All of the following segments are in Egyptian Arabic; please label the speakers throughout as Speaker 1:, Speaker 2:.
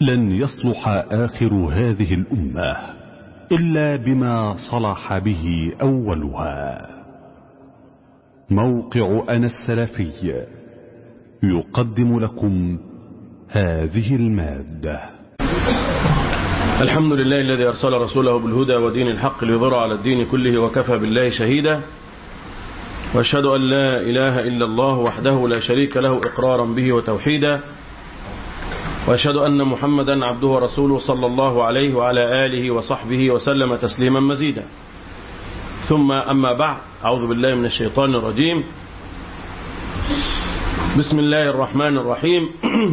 Speaker 1: لن يصلح آخر هذه الأمة إلا بما صلح به أولها موقع أنا السلفي يقدم لكم هذه المادة
Speaker 2: الحمد لله الذي أرسل رسوله بالهدى ودين الحق ليظهر على الدين كله وكفى بالله شهيدا وأشهد أن لا إله إلا الله وحده لا شريك له إقرارا به وتوحيدا وأشهد أن محمدا عبده ورسوله صلى الله عليه وعلى آله وصحبه وسلم تسليما مزيدا ثم أما بعد أعوذ بالله من الشيطان الرجيم بسم الله الرحمن الرحيم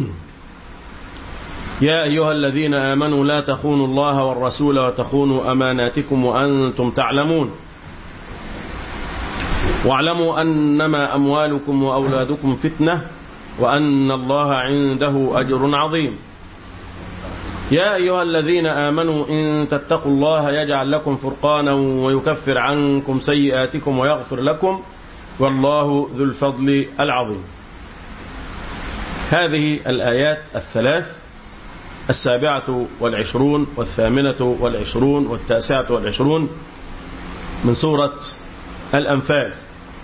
Speaker 2: يا أيها الذين آمنوا لا تخونوا الله والرسول وتخونوا أماناتكم وأنتم تعلمون واعلموا أنما أموالكم وأولادكم فتنة وأن الله عنده أجر عظيم يا أيها الذين آمنوا إن تتقوا الله يجعل لكم فرقانا ويكفر عنكم سيئاتكم ويغفر لكم والله ذو الفضل العظيم هذه الآيات الثلاث السابعة والعشرون والثامنة والعشرون والتاسعة والعشرون من سورة الأنفال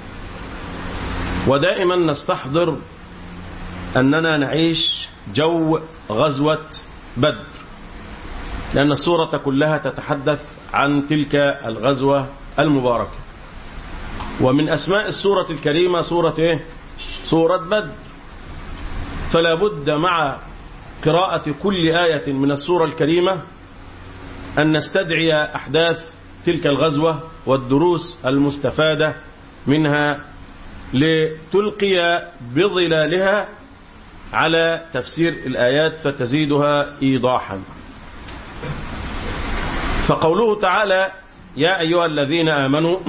Speaker 2: ودائما نستحضر أننا نعيش جو غزوة بدر لأن السورة كلها تتحدث عن تلك الغزوة المباركة ومن أسماء السورة الكريمة سورة إيه؟ سورة بدر فلا بد مع قراءة كل آية من السورة الكريمة أن نستدعي أحداث تلك الغزوة والدروس المستفادة منها لتلقي بظلالها على تفسير الآيات فتزيدها إيضاحا فقوله تعالى يا أيها الذين آمنوا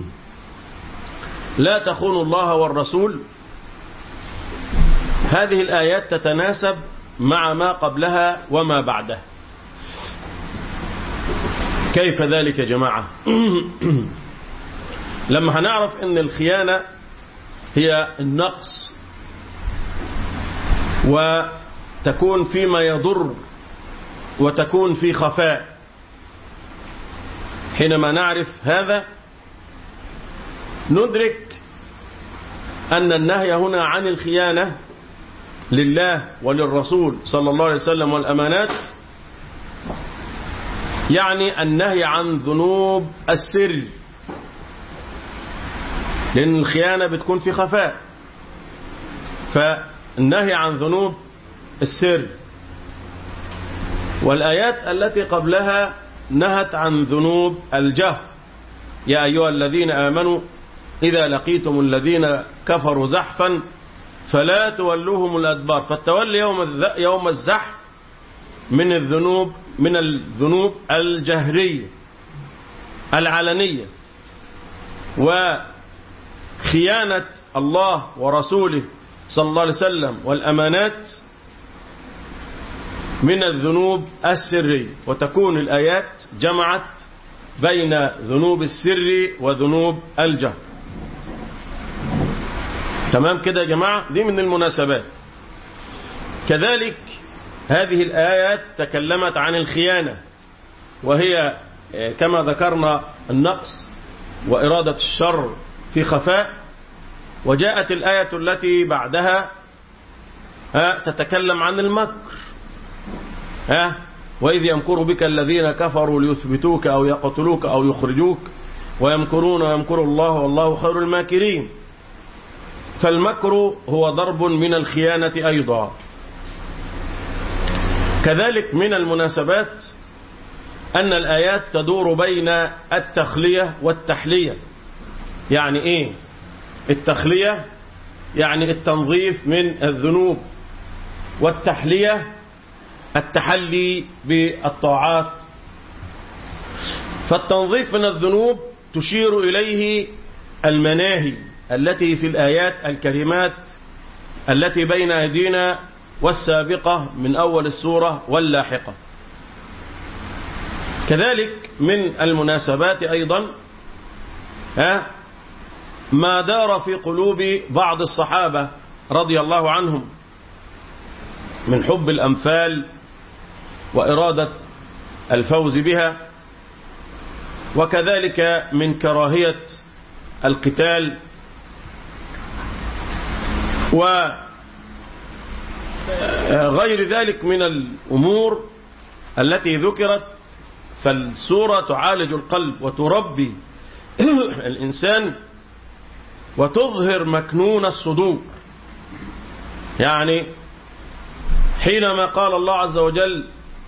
Speaker 2: لا تخونوا الله والرسول هذه الآيات تتناسب مع ما قبلها وما بعدها كيف ذلك يا جماعة لما هنعرف ان الخيانة هي النقص وتكون فيما يضر وتكون في خفاء حينما نعرف هذا ندرك أن النهي هنا عن الخيانة لله وللرسول صلى الله عليه وسلم والأمانات يعني النهي عن ذنوب السر لأن الخيانة بتكون في خفاء فالنهي عن ذنوب السر والآيات التي قبلها نهت عن ذنوب الجهر يا أيها الذين آمنوا إذا لقيتم الذين كفروا زحفا فلا تولوهم الأدبار فالتولي يوم يوم الزحف من الذنوب من الذنوب الجهرية العلنية وخيانة الله ورسوله صلى الله عليه وسلم والأمانات من الذنوب السرية وتكون الآيات جمعت بين ذنوب السر وذنوب الجهر تمام كده يا جماعة دي من المناسبات كذلك هذه الآيات تكلمت عن الخيانة وهي كما ذكرنا النقص وإرادة الشر في خفاء وجاءت الآية التي بعدها تتكلم عن المكر ها وإذ يمكر بك الذين كفروا ليثبتوك أو يقتلوك أو يخرجوك ويمكرون ويمكر الله والله خير الماكرين فالمكر هو ضرب من الخيانة أيضا كذلك من المناسبات أن الآيات تدور بين التخلية والتحلية يعني إيه التخلية يعني التنظيف من الذنوب والتحلية التحلي بالطاعات فالتنظيف من الذنوب تشير إليه المناهي التي في الآيات الكريمات التي بين أيدينا والسابقة من أول السورة واللاحقة كذلك من المناسبات أيضا ها ما دار في قلوب بعض الصحابة رضي الله عنهم من حب الأمثال وإرادة الفوز بها وكذلك من كراهية القتال وغير ذلك من الأمور التي ذكرت فالسورة تعالج القلب وتربي الإنسان وتظهر مكنون الصدور يعني حينما قال الله عز وجل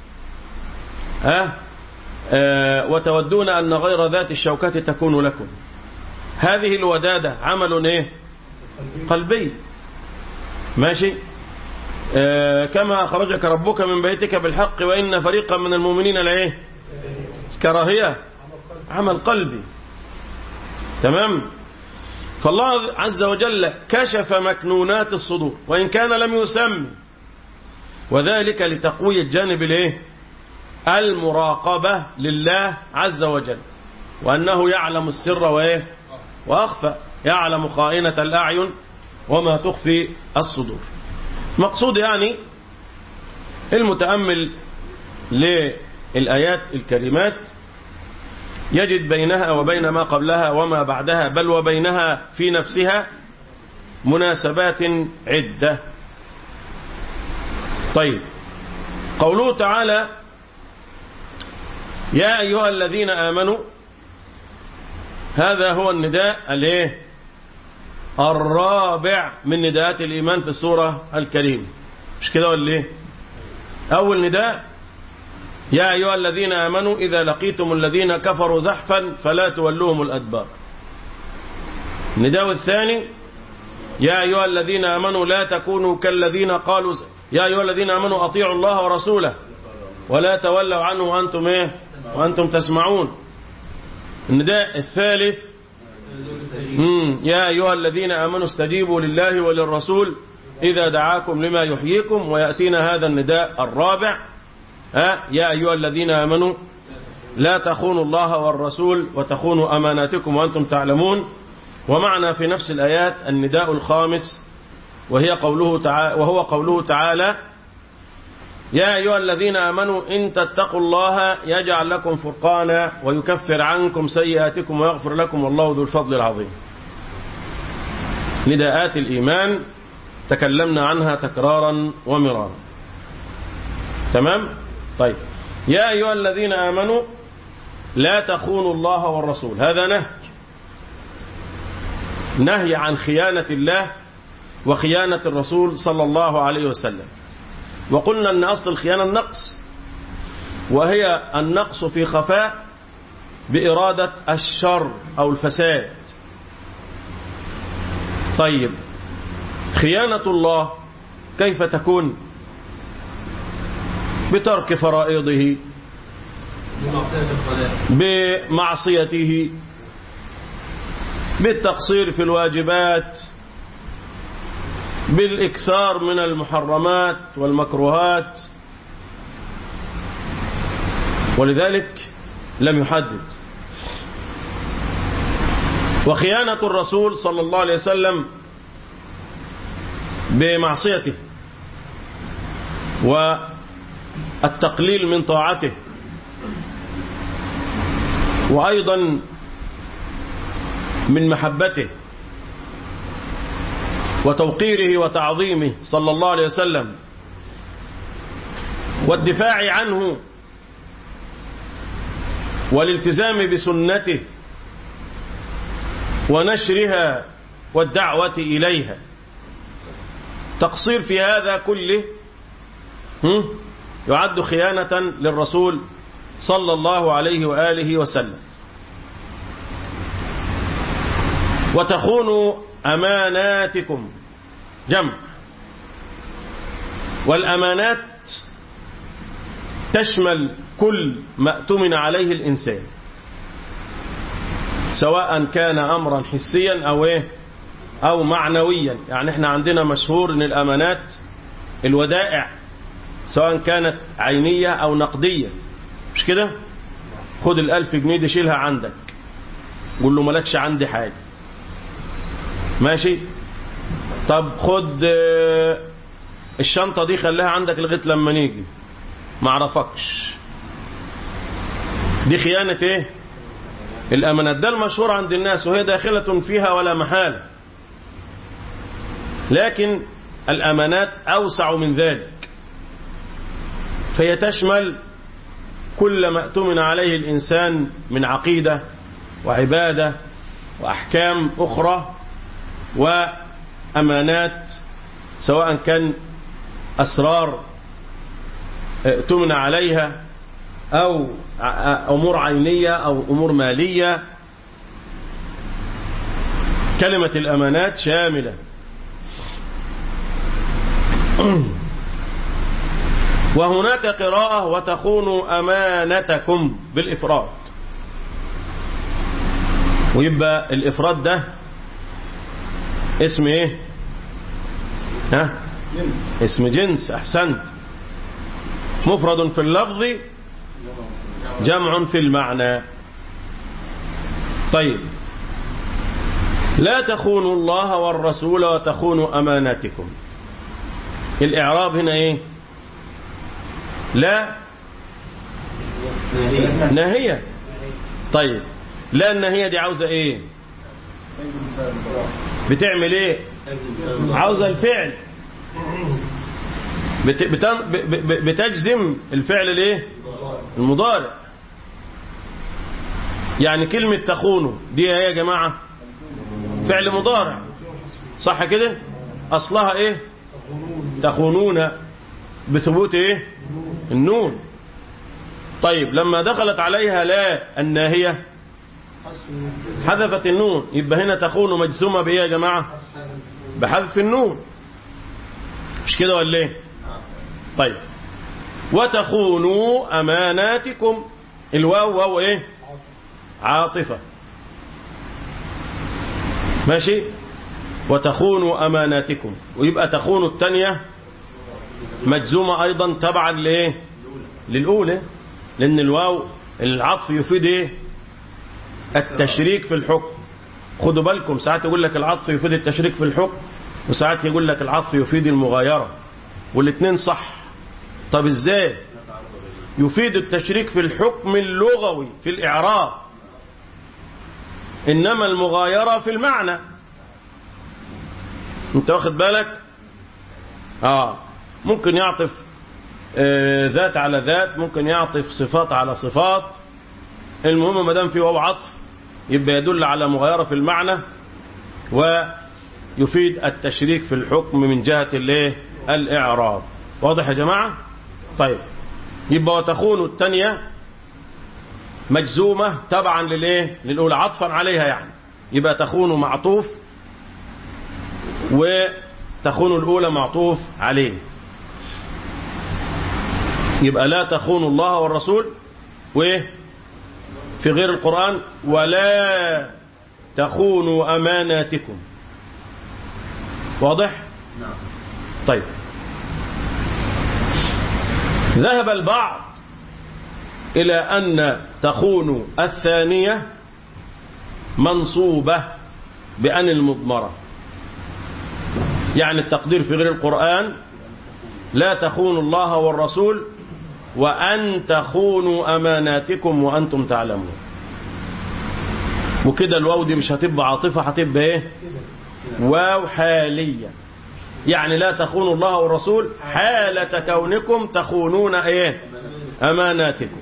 Speaker 2: أه أه وتودون أن غير ذات الشوكة تكون لكم هذه الودادة عمل إيه قلبي ماشي أه كما أخرجك ربك من بيتك بالحق وإن فريقا من المؤمنين لإيه كراهية عمل قلبي تمام فالله عز وجل كشف مكنونات الصدور وإن كان لم يسمي وذلك لتقوية جانب الايه المراقبة لله عز وجل وأنه يعلم السر وإيه وأخفى يعلم خائنة الأعين وما تخفي الصدور مقصود يعني المتأمل للآيات الكريمات يجد بينها وبين ما قبلها وما بعدها بل وبينها في نفسها مناسبات عدة طيب قوله تعالى يا أيها الذين آمنوا هذا هو النداء الايه الرابع من نداءات الإيمان في السورة الكريمة مش كده ولا ايه أول نداء يا أيها الذين آمنوا إذا لقيتم الذين كفروا زحفا فلا تولوهم الأدبار النداء الثاني يا أيها الذين آمنوا لا تكونوا كالذين قالوا يا أيها الذين آمنوا أطيعوا الله ورسوله ولا تولوا عنه وأنتم إيه وأنتم تسمعون النداء الثالث مم. يا أيها الذين آمنوا استجيبوا لله وللرسول إذا دعاكم لما يحييكم ويأتينا هذا النداء الرابع ها يا أيها الذين آمنوا لا تخونوا الله والرسول وتخونوا أماناتكم وأنتم تعلمون ومعنا في نفس الآيات النداء الخامس وهي قوله تعالى وهو قوله تعالى يا أيها الذين آمنوا إن تتقوا الله يجعل لكم فرقانا ويكفر عنكم سيئاتكم ويغفر لكم والله ذو الفضل العظيم نداءات الإيمان تكلمنا عنها تكرارا ومرارا تمام طيب يا أيها الذين آمنوا لا تخونوا الله والرسول هذا نهي نهي عن خيانة الله وخيانة الرسول صلى الله عليه وسلم وقلنا أن أصل الخيانة النقص وهي النقص في خفاء بإرادة الشر أو الفساد طيب خيانة الله كيف تكون بترك فرائضه بمعصيته بالتقصير في الواجبات بالإكثار من المحرمات والمكروهات ولذلك لم يحدد وخيانة الرسول صلى الله عليه وسلم بمعصيته والتقليل من طاعته وأيضا من محبته وتوقيره وتعظيمه صلى الله عليه وسلم والدفاع عنه والالتزام بسنته ونشرها والدعوة إليها تقصير في هذا كله يعد خيانة للرسول صلى الله عليه وآله وسلم وتخونوا أماناتكم جمع والأمانات تشمل كل ما اؤتمن عليه الإنسان سواء كان أمرا حسيا أو إيه أو معنويا يعني احنا عندنا مشهور ان الأمانات الودائع سواء كانت عينية أو نقدية مش كده خد الألف جنيه دي شيلها عندك قول له مالكش عندي حاجة ماشي طب خد الشنطة دي خليها عندك لغاية لما نيجي ما اعرفكش دي خيانة ايه الامانات ده المشهور عند الناس وهي داخلة فيها ولا محالة لكن الامانات اوسع من ذلك فهي تشمل كل ما اؤتمن عليه الانسان من عقيدة وعبادة واحكام اخرى وامانات سواء كان اسرار اؤتمن عليها أو أمور عينية أو أمور مالية كلمة الأمانات شاملة وهناك قراءة وتخونوا أمانتكم بالإفراد ويبقى الإفراد ده اسم ايه ها اسم جنس أحسنت مفرد في اللفظ جمع في المعنى طيب لا تخونوا الله والرسول وتخونوا أماناتكم الإعراب هنا إيه لا ناهية طيب لا الناهية دي عاوزة إيه بتعمل إيه عاوزة الفعل بت... بتن... ب... ب... بتجزم الفعل الايه المضارع يعني كلمة تخونوا دي ايه يا جماعة فعل مضارع صح كده اصلها ايه تخونون بثبوت ايه النون طيب لما دخلت عليها لا الناهية حذفت النون يبقى هنا تخون مجزومة بايه يا جماعة بحذف النون مش كده ولا ايه طيب وتخونوا أماناتكم الواو واو ايه عاطفة ماشي وتخونوا أماناتكم ويبقى تخونوا الثانية مجزومة أيضا تبعا لإيه للأولى لأن الواو العطف يفيد إيه التشريك في الحكم خدوا بالكم ساعات يقول لك العطف يفيد التشريك في الحكم وساعات يقول لك العطف يفيد المغايرة والاثنين صح طب ازاي يفيد التشريك في الحكم اللغوي في الإعراب إنما المغايرة في المعنى انت واخد بالك آه ممكن يعطف آه ذات على ذات ممكن يعطف صفات على صفات المهم ما دام في واو عطف يبقى يدل على مغايرة في المعنى ويفيد التشريك في الحكم من جهة الايه الإعراب واضح يا جماعة طيب يبقى وتخون الثانية مجزومة تبعا للايه للأولى عطفا عليها يعني يبقى تخون معطوف وتخون الأولى معطوف عليه يبقى لا تخونوا الله والرسول وايه في غير القرآن ولا تخونوا أماناتكم واضح
Speaker 3: نعم
Speaker 2: طيب ذهب البعض إلى أن تخون الثانية منصوبة بأن المضمرة يعني التقدير في غير القرآن لا تخونوا الله والرسول وأن تخونوا أماناتكم وأنتم تعلمون وكده الواو دي مش هتبقى عاطفة هتبقى ايه واو حالية يعني لا تخونوا الله والرسول حالة كونكم تخونون ايه اماناتكم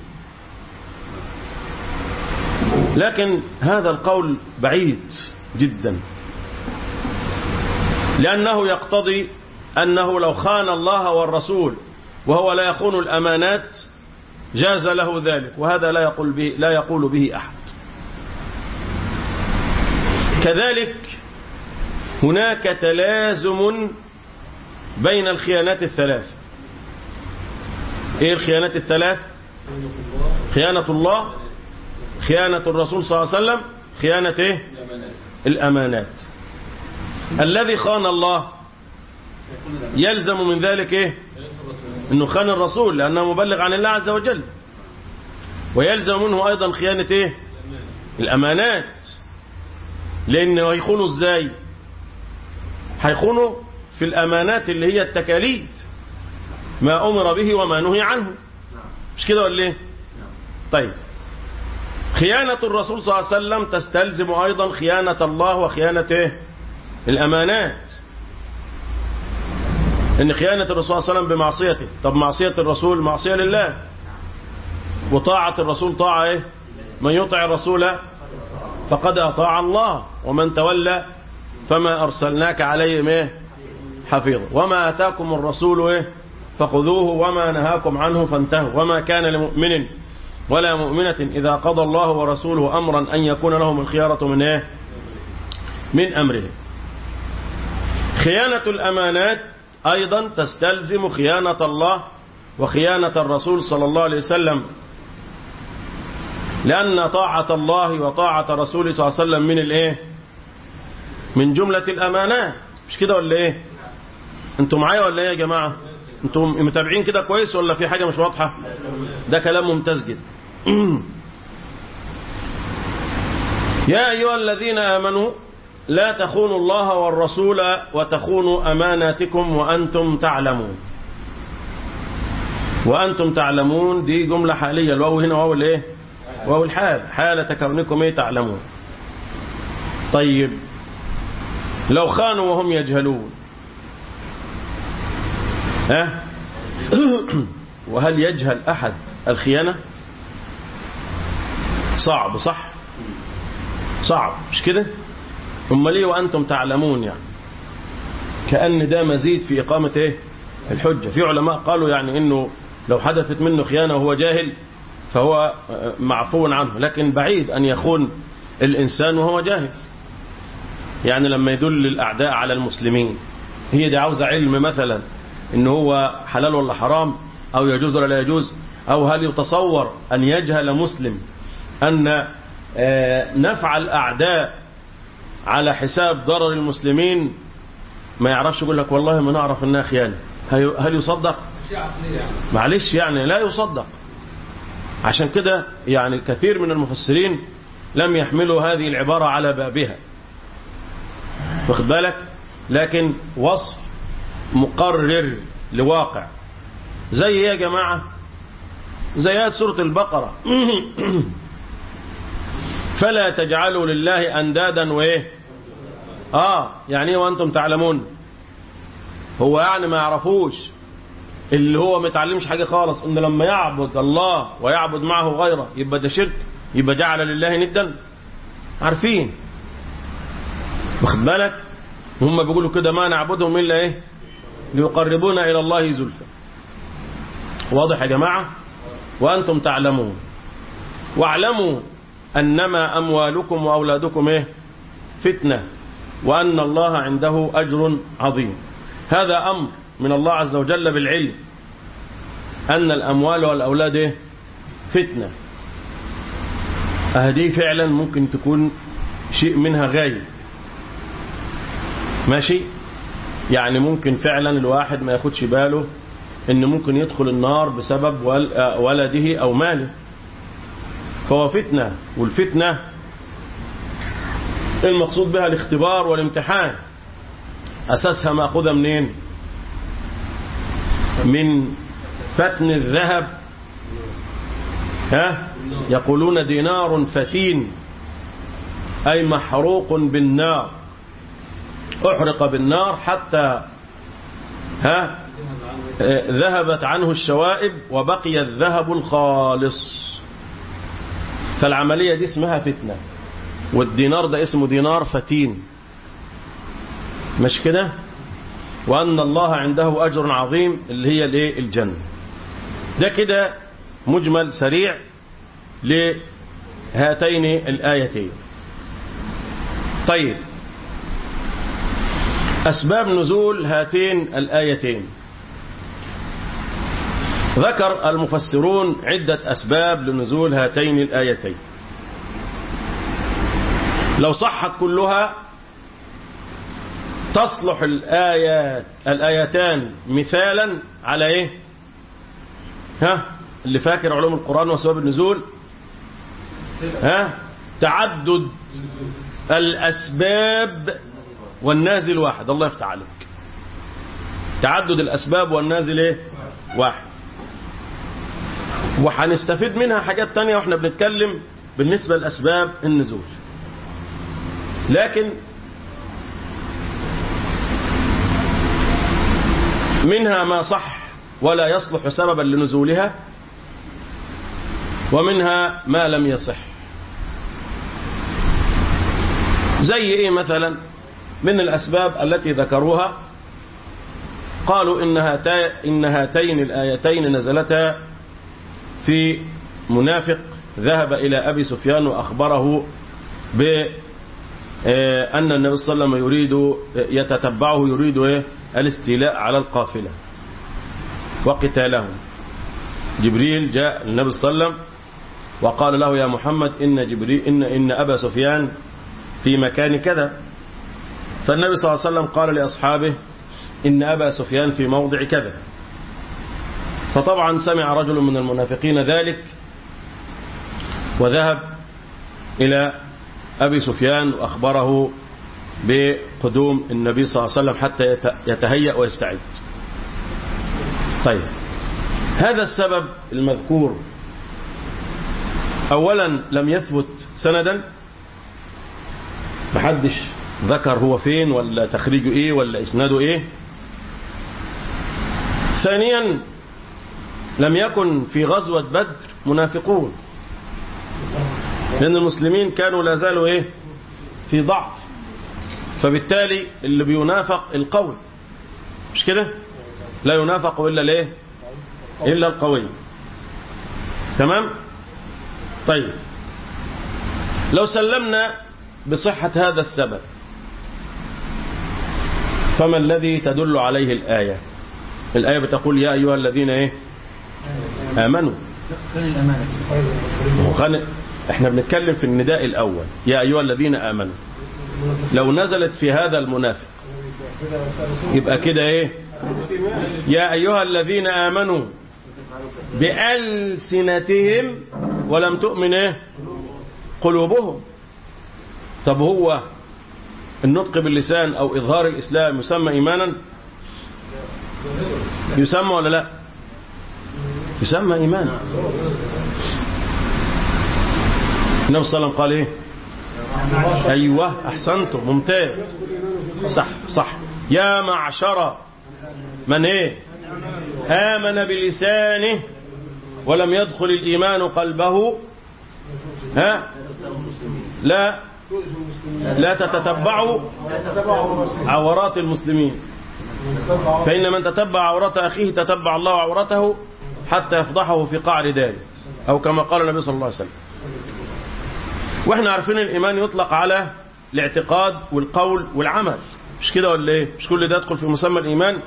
Speaker 2: لكن هذا القول بعيد جدا لأنه يقتضي أنه لو خان الله والرسول وهو لا يخون الأمانات جاز له ذلك وهذا لا يقول به, لا يقول به أحد كذلك هناك تلازم بين الخيانات الثلاث ايه الخيانات الثلاث خيانة الله خيانة الرسول صلى الله عليه وسلم خيانة ايه الامانات الذي خان الله يلزم من ذلك ايه انه خان الرسول لانه مبلغ عن الله عز وجل ويلزم منه ايضا خيانة ايه الامانات لانه هيخونوا ازاي هيخونوا في الامانات اللي هي التكاليف ما امر به وما نهي عنه مش كده ولا ايه طيب خيانة الرسول صلى الله عليه وسلم تستلزم أيضا خيانة الله وخيانة إيه؟ الأمانات إن خيانة الرسول صلى الله عليه وسلم بمعصيته طب معصية الرسول معصية لله وطاعة الرسول طاعة إيه؟ من يطع الرسول فقد أطاع الله ومن تولى فما أرسلناك عليهم إيه؟ حفيظا وما أتاكم الرسول إيه؟ فخذوه وما نهاكم عنه فانتهوا وما كان لمؤمن ولا مؤمنة إذا قضى الله ورسوله أمرا أن يكون لهم الخيارة من إيه؟ من أمره خيانة الأمانات أيضا تستلزم خيانة الله وخيانة الرسول صلى الله عليه وسلم لأن طاعة الله وطاعة رسوله صلى الله عليه وسلم من الإيه؟ من جملة الأمانات مش كده ولا إيه؟ أنتم معايا ولا إيه يا جماعة؟ أنتم متابعين كده كويس ولا في حاجة مش واضحة؟ ده كلام ممتاز جدا يا أيها الذين آمنوا لا تخونوا الله والرسول وتخونوا أماناتكم وأنتم تعلمون وأنتم تعلمون دي جملة حالية الواو هنا واو الايه واو الحال حالة كونكم ايه تعلمون طيب لو خانوا وهم يجهلون ها وهل يجهل أحد الخيانة صعب صح صعب مش كده ثم ليه وأنتم تعلمون يعني كأن ده مزيد في إقامة إيه الحجة في علماء قالوا يعني إنه لو حدثت منه خيانة وهو جاهل فهو معفو عنه لكن بعيد أن يخون الإنسان وهو جاهل يعني لما يدل الأعداء على المسلمين هي دي عاوزة علم مثلا إن هو حلال ولا حرام أو يجوز ولا لا يجوز أو هل يتصور أن يجهل مسلم أن نفع الأعداء على حساب ضرر المسلمين ما يعرفش يقول لك والله ما نعرف انها خيانة هل يصدق معلش يعني لا يصدق عشان كده يعني كثير من المفسرين لم يحملوا هذه العبارة على بابها واخد بالك لكن وصف مقرر لواقع زي ايه يا جماعة زي آيات سورة البقرة فلا تجعلوا لله أندادا وإيه آه يعني إيه وأنتم تعلمون هو يعني ما يعرفوش اللي هو ما يتعلمش حاجة خالص إن لما يعبد الله ويعبد معه غيره يبقى ده شرك يبقى جعل لله ندا عارفين واخد بالك هم بيقولوا كده ما نعبدهم إلا إيه ليقربونا إلى الله زلفى واضح يا جماعة وأنتم تعلمون واعلموا أنما أموالكم وأولادكم إيه؟ فتنة وأن الله عنده أجر عظيم هذا أمر من الله عز وجل بالعلم أن الأموال والأولاد إيه؟ فتنة هذه فعلا ممكن تكون شيء منها غايب ماشي يعني ممكن فعلا الواحد ما ياخدش باله ان ممكن يدخل النار بسبب ولده او ماله فهو فتنة والفتنة المقصود بها الاختبار والامتحان أساسها مأخوذة منين من فتن الذهب ها يقولون دينار فتين أي محروق بالنار أحرق بالنار حتى ها ذهبت عنه الشوائب وبقي الذهب الخالص فالعملية دي اسمها فتنة والدينار ده اسمه دينار فتين مش كده وأن الله عنده أجر عظيم اللي هي الايه الجنة ده كده مجمل سريع لهاتين الآيتين طيب أسباب نزول هاتين الآيتين ذكر المفسرون عدة أسباب لنزول هاتين الآيتين لو صحت كلها تصلح الآيات الآيتان مثالا على إيه ها اللي فاكر علوم القرآن وسبب النزول ها تعدد الأسباب والنازل واحد الله يفتح عليك تعدد الأسباب والنازل إيه واحد وهنستفيد منها حاجات تانية واحنا بنتكلم بالنسبة لأسباب النزول لكن منها ما صح ولا يصلح سببا لنزولها ومنها ما لم يصح زي ايه مثلا من الأسباب التي ذكروها قالوا إن, هاتا إن هاتين الآيتين نزلتا في منافق ذهب إلى أبي سفيان وأخبره بأن النبي صلى الله عليه وسلم يريد يتتبعه يريد الاستيلاء على القافلة وقتالهم جبريل جاء النبي صلى الله عليه وسلم وقال له يا محمد إن, جبريل إن, إن أبا سفيان في مكان كذا فالنبي صلى الله عليه وسلم قال لأصحابه إن أبا سفيان في موضع كذا فطبعا سمع رجل من المنافقين ذلك وذهب إلى أبي سفيان وأخبره بقدوم النبي صلى الله عليه وسلم حتى يتهيأ ويستعد طيب هذا السبب المذكور أولا لم يثبت سندا محدش ذكر هو فين ولا تخريجه ايه ولا اسناده ايه ثانيا لم يكن في غزوة بدر منافقون لأن المسلمين كانوا لا زالوا ايه في ضعف فبالتالي اللي بينافق القوي مش كده لا ينافق إلا ليه إلا القوي تمام طيب لو سلمنا بصحة هذا السبب فما الذي تدل عليه الآية الآية بتقول يا أيها الذين إيه آمنوا وخان احنا بنتكلم في النداء الأول يا أيها الذين آمنوا لو نزلت في هذا المنافق يبقى كده ايه يا أيها الذين آمنوا بألسنتهم ولم تؤمن ايه قلوبهم طب هو النطق باللسان أو إظهار الإسلام يسمى إيمانا يسمى ولا لا يسمى إيمانا النبي صلى الله عليه وسلم قال إيه أيوة أحسنتم ممتاز صح صح يا معشر من إيه آمن بلسانه ولم يدخل الإيمان قلبه ها لا لا تتتبعوا عورات المسلمين فإن من تتبع عورات أخيه تتبع الله عورته حتى يفضحه في قعر داره أو كما قال النبي صلى الله عليه وسلم واحنا عارفين الإيمان يطلق على الاعتقاد والقول والعمل مش كده ولا ايه مش كل ده يدخل في مسمى الإيمان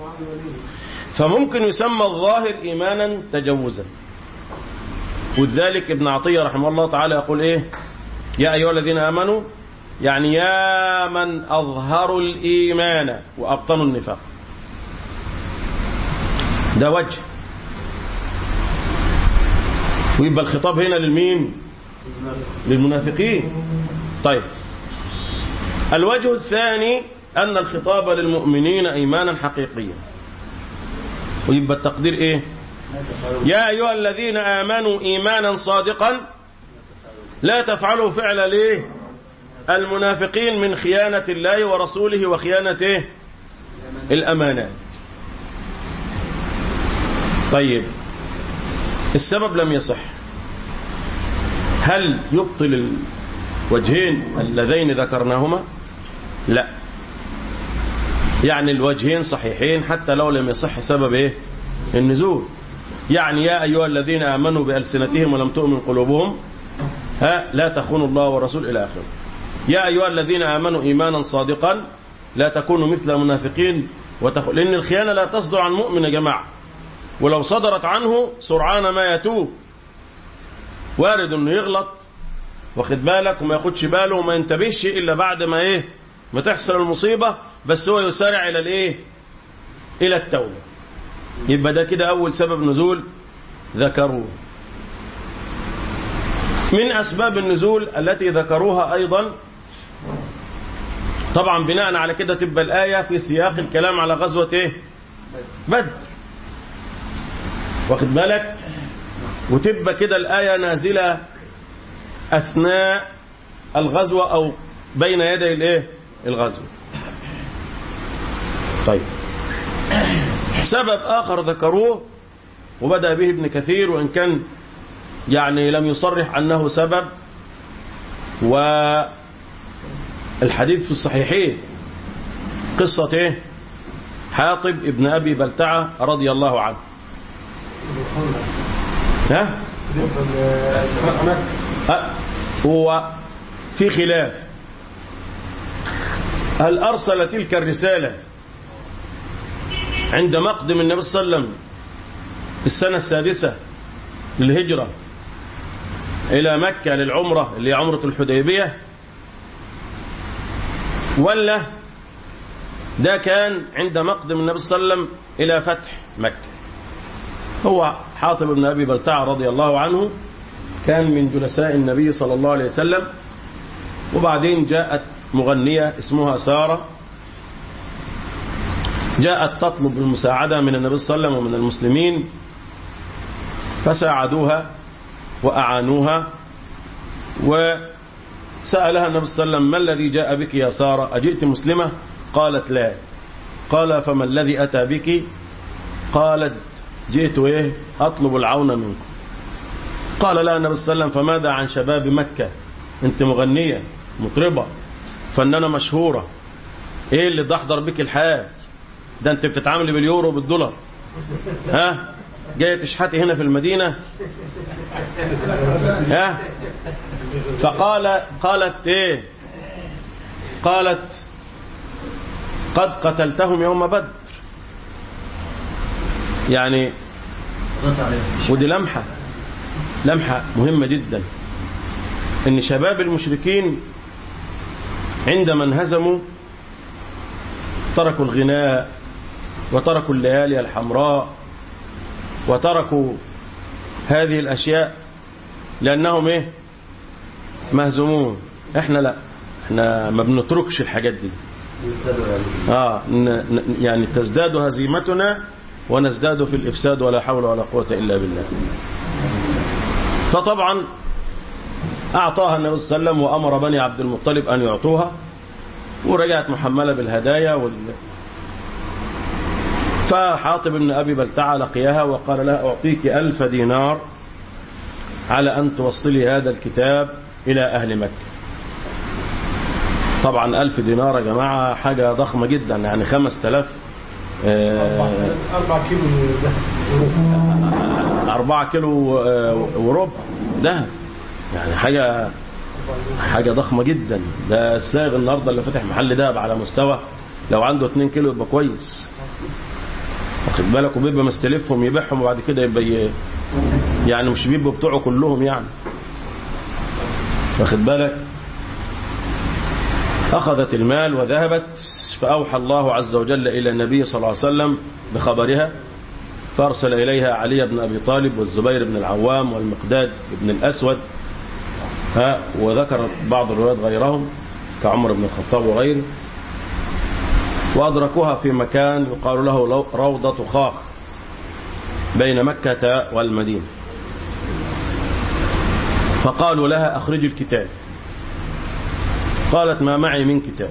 Speaker 2: فممكن يسمى الظاهر إيمانا تجوزا وذلك ابن عطية رحمه الله تعالى يقول ايه يا أيها الذين آمنوا يعني يا من أظهروا الإيمان وأبطنوا النفاق ده وجه ويبقى الخطاب هنا للمين للمنافقين طيب الوجه الثاني أن الخطاب للمؤمنين إيمانا حقيقيا ويبقى التقدير إيه يا أيها الذين آمنوا إيمانا صادقا لا تفعلوا فعل ليه المنافقين من خيانة الله ورسوله وخيانة إيه؟ الأمانات طيب السبب لم يصح هل يبطل الوجهين اللذين ذكرناهما لا يعني الوجهين صحيحين حتى لو لم يصح سبب ايه النزول يعني يا أيها الذين آمنوا بألسنتهم ولم تؤمن قلوبهم ها لا تخونوا الله والرسول إلى آخره يا أيها الذين آمنوا إيمانا صادقا لا تكونوا مثل المنافقين وتخ... لأن الخيانة لا تصدر عن مؤمن يا جماعة ولو صدرت عنه سرعان ما يتوب وارد انه يغلط واخد بالك وما ياخدش باله وما ينتبهش الا بعد ما ايه ما تحصل المصيبة بس هو يسارع الى الايه الى التوبة يبقى ده كده اول سبب نزول ذكروه من اسباب النزول التي ذكروها ايضا طبعا بناء على كده تبقى الآية في سياق الكلام على غزوة ايه بدر واخد بالك وتبقى كده الآية نازلة أثناء الغزوة أو بين يدي الايه الغزو طيب سبب آخر ذكروه وبدأ به ابن كثير وإن كان يعني لم يصرح أنه سبب والحديث في الصحيحين قصة إيه حاطب ابن أبي بلتعة رضي الله عنه ها أه هو في خلاف هل أرسل تلك الرسالة عند مقدم النبي صلى الله عليه وسلم في السنة السادسة للهجرة إلى مكة للعمرة اللي هي عمرة الحديبية ولا ده كان عند مقدم النبي صلى الله عليه وسلم إلى فتح مكة هو حاطب بن أبي بلتعة رضي الله عنه كان من جلساء النبي صلى الله عليه وسلم وبعدين جاءت مغنية اسمها سارة جاءت تطلب المساعدة من النبي صلى الله عليه وسلم ومن المسلمين فساعدوها وأعانوها وسألها النبي صلى الله عليه وسلم ما الذي جاء بك يا سارة أجئت مسلمة قالت لا قال فما الذي أتى بك قالت جئت إيه أطلب العون منكم قال لا النبي صلى الله عليه وسلم فماذا عن شباب مكة انت مغنية مطربة فنانة مشهورة ايه اللي تحضر بك الحياة ده انت بتتعاملي باليورو وبالدولار ها جاية تشحتي هنا في المدينة ها فقال قالت ايه قالت قد قتلتهم يوم بدر يعني ودي لمحة لمحة مهمة جدا ان شباب المشركين عندما انهزموا تركوا الغناء وتركوا الليالي الحمراء وتركوا هذه الأشياء لأنهم إيه مهزومون إحنا لا إحنا ما بنتركش الحاجات دي آه يعني تزداد هزيمتنا ونزداد في الإفساد ولا حول ولا قوة إلا بالله فطبعا أعطاها النبي صلى الله عليه وسلم وأمر بني عبد المطلب أن يعطوها ورجعت محملة بالهدايا وال... فحاطب بن أبي بلتعة لقيها وقال لها أعطيك ألف دينار على أن توصلي هذا الكتاب إلى أهل مكة طبعا ألف دينار يا جماعة حاجة ضخمة جدا يعني خمس تلاف
Speaker 3: أربعة كيلو
Speaker 2: أربعة كيلو وربع ذهب يعني حاجة حاجة ضخمة جدا ده السائغ النهاردة اللي فتح محل دهب على مستوى لو عنده 2 كيلو يبقى كويس واخد بالك وبيبقى مستلفهم يبيعهم وبعد كده يبقى ي... يعني مش بيبقوا بتوعه كلهم يعني واخد بالك أخذت المال وذهبت فأوحى الله عز وجل إلى النبي صلى الله عليه وسلم بخبرها فأرسل إليها علي بن أبي طالب والزبير بن العوام والمقداد بن الأسود ها وذكر بعض الروايات غيرهم كعمر بن الخطاب وغيره وأدركوها في مكان يقال له روضة خاخ بين مكة والمدينة فقالوا لها أخرج الكتاب قالت ما معي من كتاب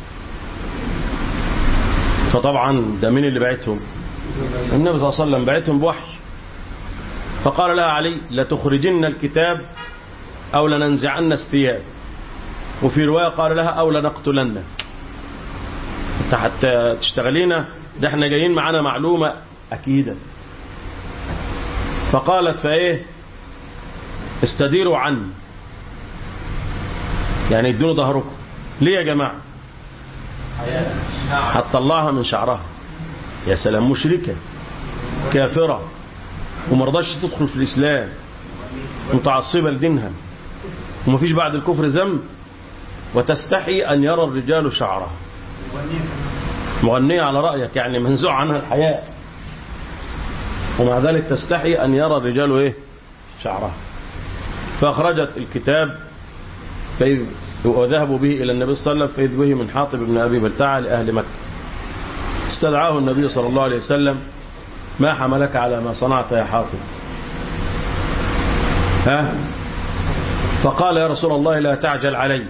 Speaker 2: فطبعا ده مين اللي بعتهم النبي صلى الله عليه وسلم بعتهم بوحي فقال لها علي لتخرجن الكتاب أو لننزعن الثياب وفي رواية قال لها أو لنقتلن انت حتى تشتغلينا ده احنا جايين معانا معلومة أكيدة فقالت فايه استديروا عني يعني يدونوا ظهركم ليه يا جماعة هتطلعها من شعرها يا سلام مشركة كافرة ومرضاش تدخل في الإسلام متعصبة لدينها ومفيش بعد الكفر ذنب وتستحي أن يرى الرجال شعرها مغنية على رأيك يعني منزوع عنها الحياء ومع ذلك تستحي أن يرى الرجال إيه شعرها فأخرجت الكتاب فإذ وذهبوا به إلى النبي صلى الله عليه وسلم فإذ به من حاطب بن أبي بلتعة لأهل مكة استدعاه النبي صلى الله عليه وسلم ما حملك على ما صنعت يا حاطب ها فقال يا رسول الله لا تعجل علي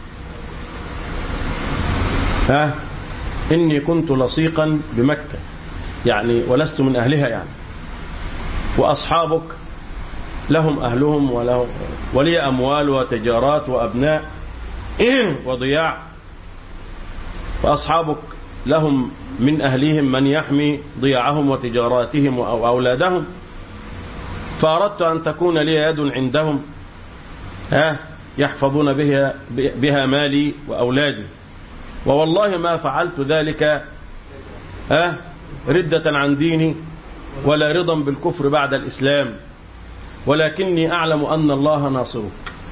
Speaker 2: ها إني كنت لصيقا بمكة يعني ولست من أهلها يعني وأصحابك لهم أهلهم وله ولي أموال وتجارات وأبناء وضياع فأصحابك لهم من أهلهم من يحمي ضياعهم وتجاراتهم وأولادهم فأردت أن تكون لي يد عندهم ها يحفظون بها, بها مالي وأولادي ووالله ما فعلت ذلك ها ردة عن ديني ولا رضا بالكفر بعد الإسلام ولكني أعلم أن الله ناصرك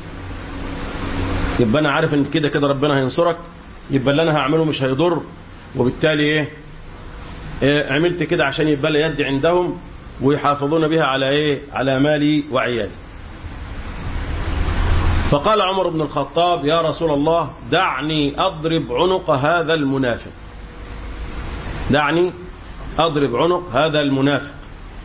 Speaker 2: يبقى أنا عارف أن كده كده ربنا هينصرك يبقى اللي أنا هعمله مش هيضر وبالتالي إيه, إيه عملت كده عشان يبقى لي يد عندهم ويحافظون بها على إيه على مالي وعيالي فقال عمر بن الخطاب يا رسول الله دعني أضرب عنق هذا المنافق دعني أضرب عنق هذا المنافق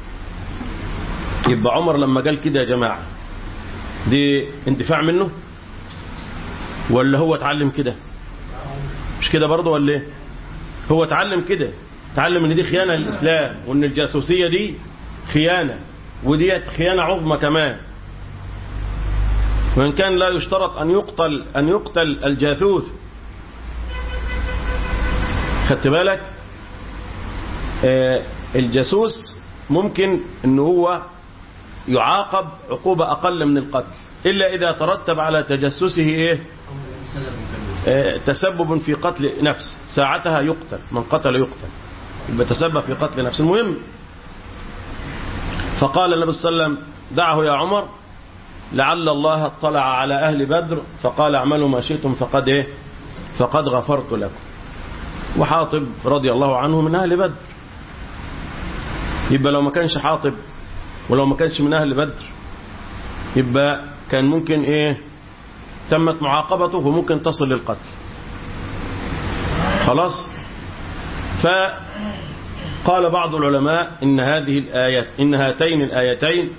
Speaker 2: يبقى عمر لما قال كده يا جماعة دي اندفاع منه ولا هو اتعلم كده مش كده برضه ولا ايه هو اتعلم كده اتعلم ان دي خيانة للإسلام وان الجاسوسية دي خيانة وديت خيانة عظمى كمان وإن كان لا يشترط أن يقتل أن يقتل الجاثوث خدت بالك آه الجاسوس ممكن ان هو يعاقب عقوبة أقل من القتل إلا إذا ترتب على تجسسه إيه آه تسبب في قتل نفس ساعتها يقتل من قتل يقتل يبقى تسبب في قتل نفس المهم فقال النبي صلى الله عليه وسلم دعه يا عمر لعل الله اطلع على أهل بدر فقال اعملوا ما شئتم فقد إيه فقد غفرت لكم وحاطب رضي الله عنه من أهل بدر يبقى لو ما كانش حاطب ولو ما كانش من أهل بدر يبقى كان ممكن إيه تمت معاقبته وممكن تصل للقتل خلاص فقال بعض العلماء إن هذه الآيات إن هاتين الآيتين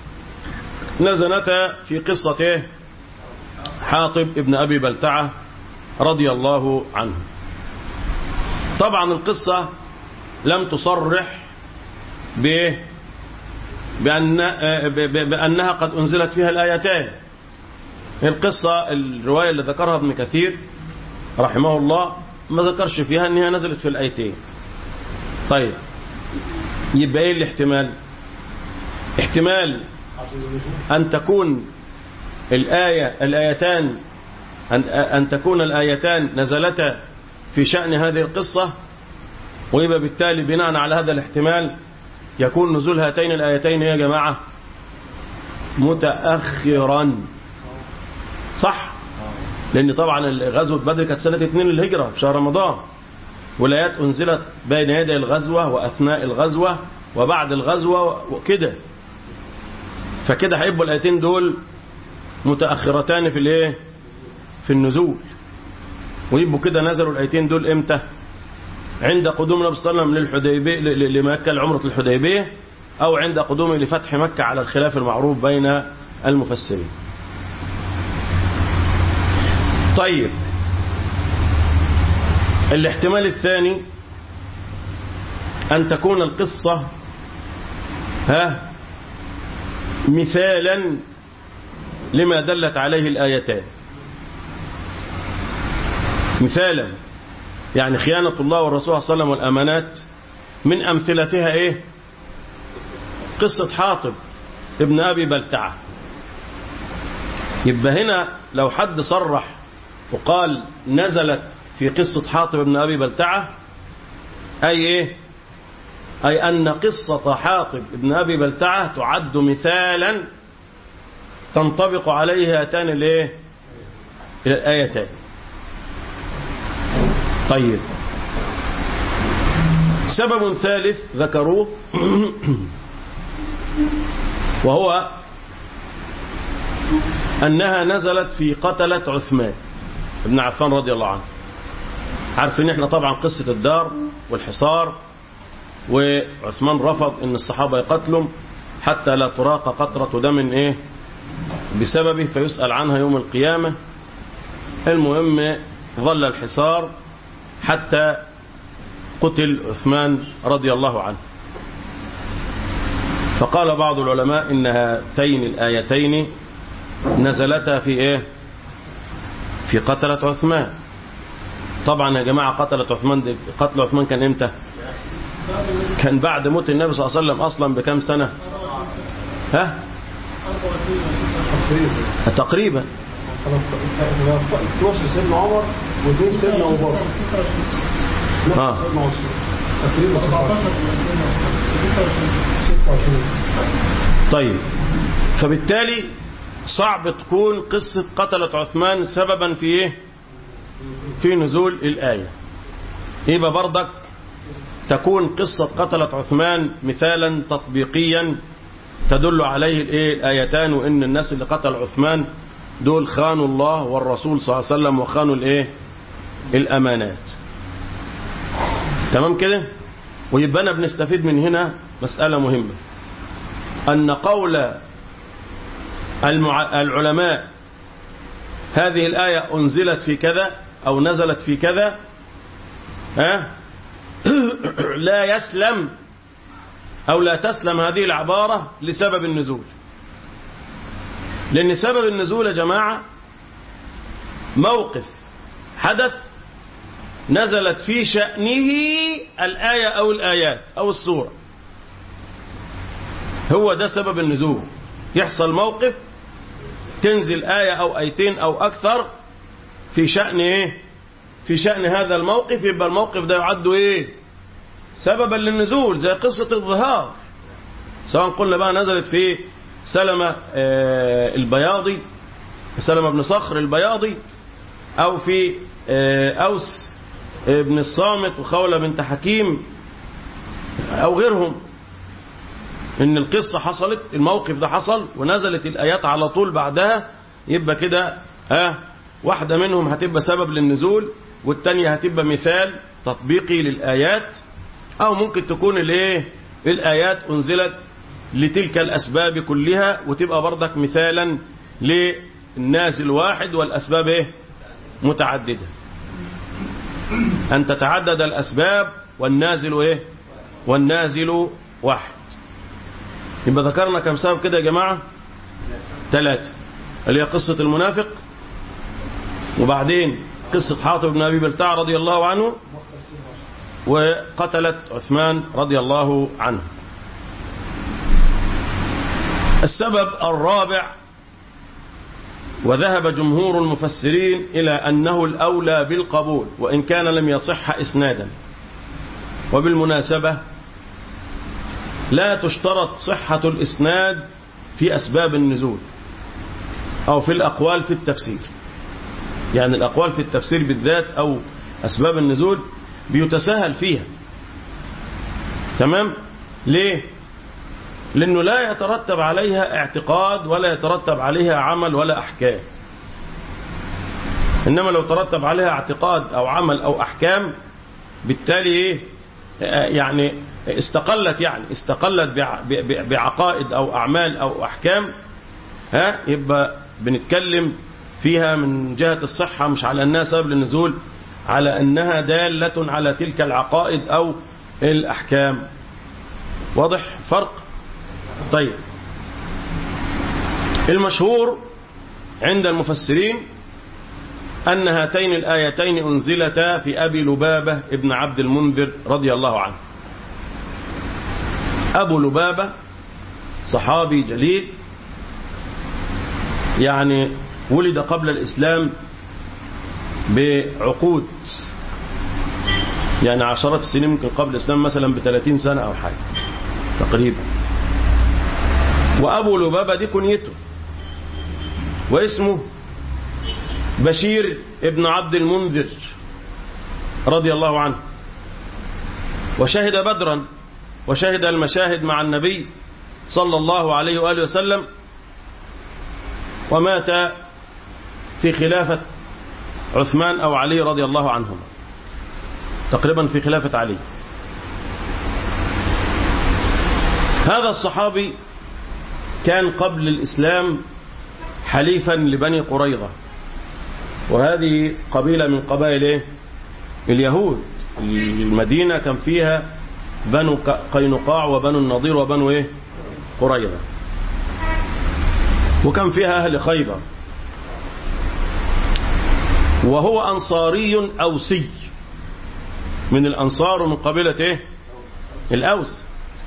Speaker 2: نزلتا في قصة إيه؟ حاطب ابن أبي بلتعة رضي الله عنه طبعا القصة لم تصرح بإيه بأن بأنها قد أنزلت فيها الآيتان القصة الرواية اللي ذكرها ابن كثير رحمه الله ما ذكرش فيها أنها نزلت في الآيتين طيب يبقى إيه الاحتمال احتمال أن تكون الآية الآيتان أن, أن تكون الآيتان نزلتا في شأن هذه القصة ويبقى بالتالي بناء على هذا الاحتمال يكون نزول هاتين الآيتين يا جماعة متأخرا صح لأن طبعا غزوة بدر كانت سنة 2 للهجرة في شهر رمضان والآيات أنزلت بين يدي الغزوة وأثناء الغزوة وبعد الغزوة وكده فكده هيبقوا الآيتين دول متأخرتان في الايه في النزول ويبقوا كده نزلوا الآيتين دول امتى عند قدوم النبي صلى الله عليه وسلم للحديبية لمكة لعمرة الحديبية أو عند قدومه لفتح مكة على الخلاف المعروف بين المفسرين طيب الاحتمال الثاني أن تكون القصة ها مثالا لما دلت عليه الآيتان مثالا يعني خيانة الله والرسول صلى الله عليه وسلم والأمانات من أمثلتها إيه قصة حاطب ابن أبي بلتعة يبقى هنا لو حد صرح وقال نزلت في قصة حاطب ابن أبي بلتعة أي إيه أي أن قصة حاطب ابن أبي بلتعة تعد مثالا تنطبق عليه هاتان الايه الآيتان طيب سبب ثالث ذكروه وهو أنها نزلت في قتلة عثمان بن عفان رضي الله عنه عارفين احنا طبعا قصة الدار والحصار وعثمان رفض ان الصحابة يقتلوا حتى لا تراق قطرة دم ايه بسببه فيسأل عنها يوم القيامة المهم ظل الحصار حتى قتل عثمان رضي الله عنه فقال بعض العلماء إن هاتين الآيتين نزلتا في إيه في قتلة عثمان طبعا يا جماعة قتلة عثمان دي قتل عثمان كان امتى كان بعد موت النبي صلى الله عليه وسلم أصلا بكم سنة ها تقريبا
Speaker 3: 12 سيدنا عمر واثنين سيدنا ابو بكر لا
Speaker 2: آه.
Speaker 3: سيدنا عثمان تقريبا 26
Speaker 2: طيب فبالتالي صعب تكون قصة قتلة عثمان سببا في ايه في نزول الآية يبقى برضك تكون قصة قتلة عثمان مثالا تطبيقيا تدل عليه الايه الايتان وان الناس اللي قتل عثمان دول خانوا الله والرسول صلى الله عليه وسلم وخانوا الايه الامانات تمام كده ويبقى أنا بنستفيد من هنا مسألة مهمة أن قول المع... العلماء هذه الآية أنزلت في كذا أو نزلت في كذا ها لا يسلم أو لا تسلم هذه العبارة لسبب النزول لأن سبب النزول يا جماعة موقف حدث نزلت في شأنه الآية أو الآيات أو السورة هو ده سبب النزول يحصل موقف تنزل آية أو آيتين أو أكثر في شأن إيه في شأن هذا الموقف يبقى الموقف ده يعد إيه سببا للنزول زي قصة الظهار سواء قلنا بقى نزلت في سلمة آه البياضي سلمة بن صخر البياضي أو في آه أوس ابن الصامت وخولة بنت حكيم أو غيرهم إن القصة حصلت الموقف ده حصل ونزلت الآيات على طول بعدها يبقى كده ها واحدة منهم هتبقى سبب للنزول والتانية هتبقى مثال تطبيقي للآيات أو ممكن تكون الايه الآيات أنزلت لتلك الأسباب كلها وتبقى برضك مثالا للنازل واحد والأسباب ايه متعددة أن تتعدد الأسباب والنازل إيه والنازل واحد يبقى ذكرنا كم سبب كده يا جماعة ثلاثة اللي هي قصة المنافق وبعدين قصة حاطب بن أبي بلتع رضي الله عنه وقتلت عثمان رضي الله عنه السبب الرابع وذهب جمهور المفسرين إلى أنه الأولى بالقبول وإن كان لم يصح إسنادا وبالمناسبة لا تشترط صحة الإسناد في أسباب النزول أو في الأقوال في التفسير يعني الأقوال في التفسير بالذات أو أسباب النزول بيتساهل فيها تمام ليه لأنه لا يترتب عليها اعتقاد ولا يترتب عليها عمل ولا أحكام إنما لو ترتب عليها اعتقاد أو عمل أو أحكام بالتالي إيه يعني استقلت يعني استقلت بعقائد أو أعمال أو أحكام ها يبقى بنتكلم فيها من جهة الصحة مش على أنها سبب للنزول على أنها دالة على تلك العقائد أو الأحكام واضح فرق طيب المشهور عند المفسرين أن هاتين الآيتين أنزلتا في أبي لبابة ابن عبد المنذر رضي الله عنه أبو لبابة صحابي جليل يعني ولد قبل الإسلام بعقود يعني عشرات السنين ممكن قبل الإسلام مثلا بثلاثين سنة أو حاجة تقريبا وأبو لبابة دي كنيته واسمه بشير ابن عبد المنذر رضي الله عنه وشهد بدرا وشهد المشاهد مع النبي صلى الله عليه وآله وسلم ومات في خلافة عثمان أو علي رضي الله عنهما تقريبا في خلافة علي هذا الصحابي كان قبل الإسلام حليفا لبني قريظة وهذه قبيلة من قبائل إيه؟ اليهود المدينة كان فيها بنو قينقاع وبنو النضير وبنو إيه؟ قريظة وكان فيها أهل خيبر وهو أنصاري أوسي من الأنصار ومن قبيلة إيه؟ الأوس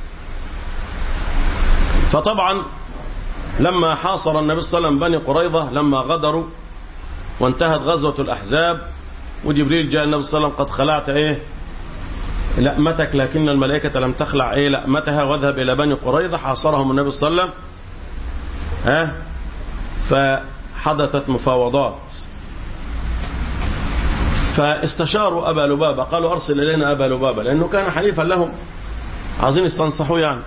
Speaker 2: فطبعا لما حاصر النبي صلى الله عليه وسلم بني قريظة لما غدروا وانتهت غزوة الأحزاب وجبريل جاء النبي صلى الله عليه وسلم قد خلعت إيه لأمتك لكن الملائكة لم تخلع إيه لأمتها واذهب إلى بني قريظة حاصرهم النبي صلى الله عليه وسلم ها فحدثت مفاوضات فاستشاروا أبا لبابة قالوا أرسل إلينا أبا لبابة لأنه كان حليفا لهم عايزين يستنصحوا يعني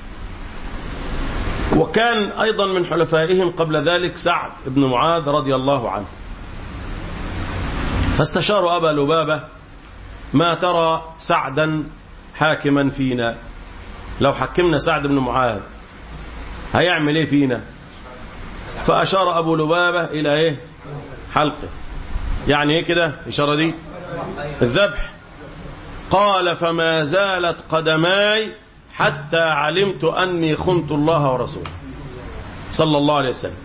Speaker 2: وكان أيضا من حلفائهم قبل ذلك سعد بن معاذ رضي الله عنه فاستشاروا أبا لبابة ما ترى سعدا حاكما فينا لو حكمنا سعد بن معاذ هيعمل ايه فينا فأشار أبو لبابة إلى ايه حلقه يعني ايه كده إشارة دي الذبح قال فما زالت قدماي حتى علمت أني خنت الله ورسوله صلى الله عليه وسلم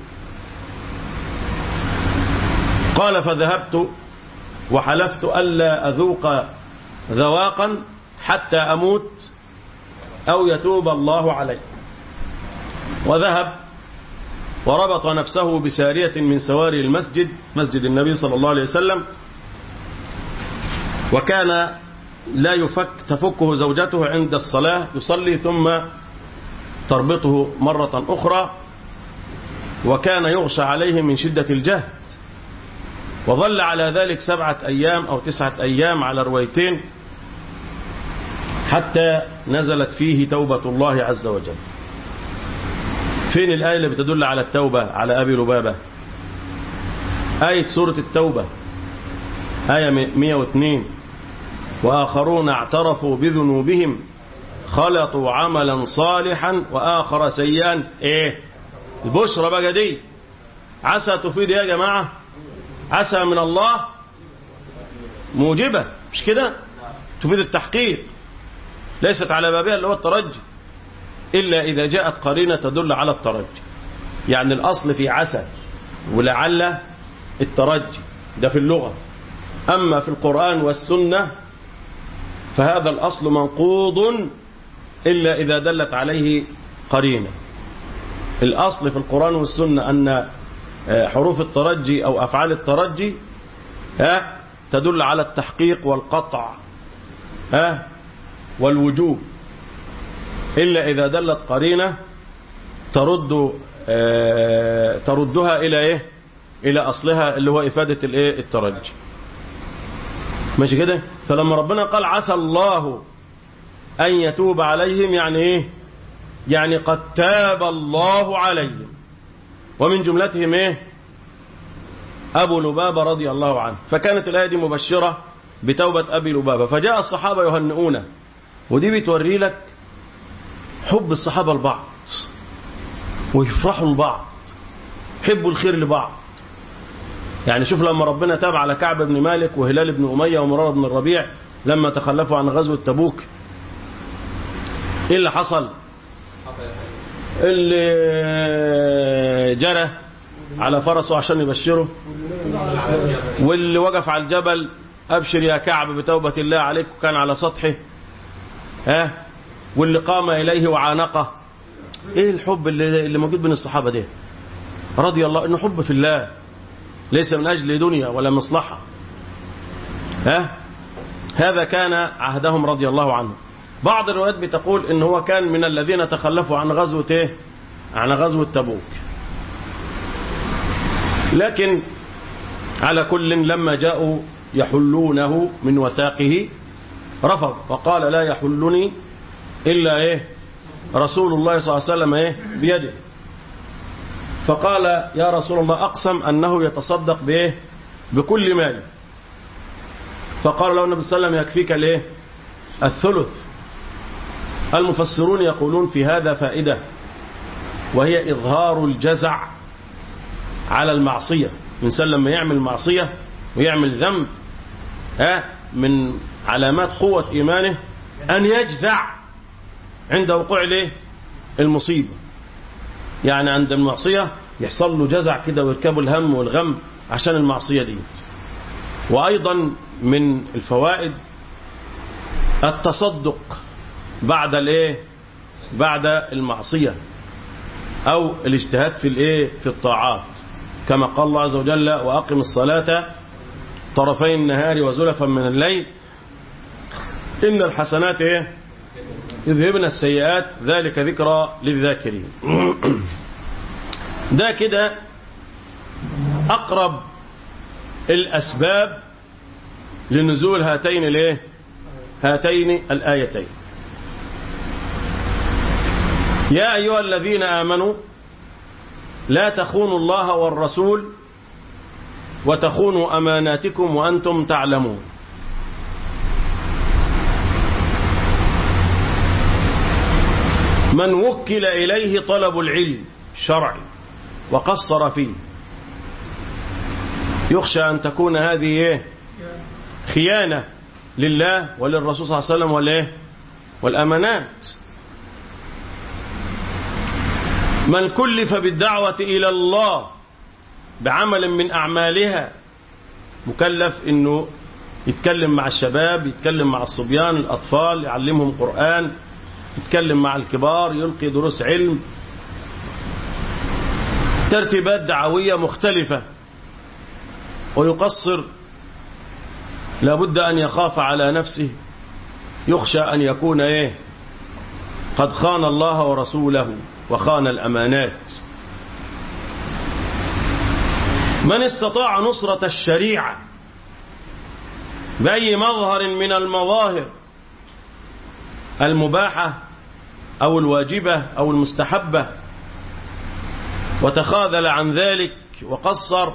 Speaker 2: قال فذهبت وحلفت ألا أذوق ذواقا حتى أموت أو يتوب الله علي وذهب وربط نفسه بسارية من سواري المسجد مسجد النبي صلى الله عليه وسلم وكان لا يفك تفكه زوجته عند الصلاة يصلي ثم تربطه مرة أخرى وكان يغشى عليه من شدة الجهد وظل على ذلك سبعة أيام أو تسعة أيام على روايتين حتى نزلت فيه توبة الله عز وجل فين الآية اللي بتدل على التوبة على أبي لبابة آية سورة التوبة آية 102 وآخرون اعترفوا بذنوبهم خلطوا عملا صالحا وآخر سيئا ايه البشرى بقى دي عسى تفيد يا جماعة عسى من الله موجبة مش كده تفيد التحقيق ليست على بابها اللي هو الترجي إلا إذا جاءت قرينة تدل على الترجي يعني الأصل في عسى ولعل الترجي ده في اللغة أما في القرآن والسنة فهذا الأصل منقوض إلا إذا دلت عليه قرينة الأصل في القرآن والسنة أن حروف الترجي أو أفعال الترجي ها تدل على التحقيق والقطع ها والوجوب إلا إذا دلت قرينة ترد تردها إلى إيه إلى أصلها اللي هو إفادة الإيه الترجي ماشي كده فلما ربنا قال عسى الله أن يتوب عليهم يعني إيه يعني قد تاب الله عليهم ومن جملتهم إيه أبو لبابة رضي الله عنه فكانت الآية دي مبشرة بتوبة أبي لبابة فجاء الصحابة يهنئونه ودي بتوري لك حب الصحابة لبعض ويفرحوا لبعض حبوا الخير لبعض يعني شوف لما ربنا تاب على كعب بن مالك وهلال بن أمية ومرار بن الربيع لما تخلفوا عن غزوة تبوك ايه اللي حصل اللي جرى على فرسه عشان يبشره واللي وقف على الجبل أبشر يا كعب بتوبة الله عليك وكان على سطحه ها واللي قام إليه وعانقه ايه الحب اللي, اللي موجود بين الصحابة ده رضي الله انه حب في الله ليس من أجل دنيا ولا مصلحة ها هذا كان عهدهم رضي الله عنه بعض الروايات بتقول ان هو كان من الذين تخلفوا عن غزوة ايه عن غزوة تبوك لكن على كل لما جاءوا يحلونه من وثاقه رفض وقال لا يحلني إلا إيه رسول الله صلى الله عليه وسلم إيه بيده فقال يا رسول الله أقسم أنه يتصدق بإيه بكل مال فقال له النبي صلى الله عليه وسلم يكفيك الإيه الثلث المفسرون يقولون في هذا فائدة وهي إظهار الجزع على المعصية الإنسان لما يعمل معصية ويعمل ذنب ها من علامات قوة إيمانه أن يجزع عند وقوع الايه المصيبة يعني عند المعصية يحصل له جزع كده ويركبه الهم والغم عشان المعصية دي وأيضا من الفوائد التصدق بعد الايه بعد المعصية أو الاجتهاد في الايه في الطاعات كما قال الله عز وجل وأقم الصلاة طرفي النهار وزلفا من الليل إن الحسنات ايه يذهبن السيئات ذلك ذكرى للذاكرين ده كده أقرب الأسباب لنزول هاتين الايه هاتين الآيتين يا أيها الذين آمنوا لا تخونوا الله والرسول وتخونوا أماناتكم وأنتم تعلمون من وكل إليه طلب العلم شرعي وقصر فيه يخشى أن تكون هذه إيه؟ خيانة لله وللرسول صلى الله عليه وسلم والإيه؟ والأمانات من كلف بالدعوة إلى الله بعمل من أعمالها مكلف أنه يتكلم مع الشباب يتكلم مع الصبيان الأطفال يعلمهم قرآن يتكلم مع الكبار يلقي دروس علم ترتيبات دعوية مختلفة ويقصر لابد أن يخاف على نفسه يخشى أن يكون إيه قد خان الله ورسوله وخان الأمانات من استطاع نصرة الشريعة بأي مظهر من المظاهر المباحة أو الواجبة أو المستحبة وتخاذل عن ذلك وقصر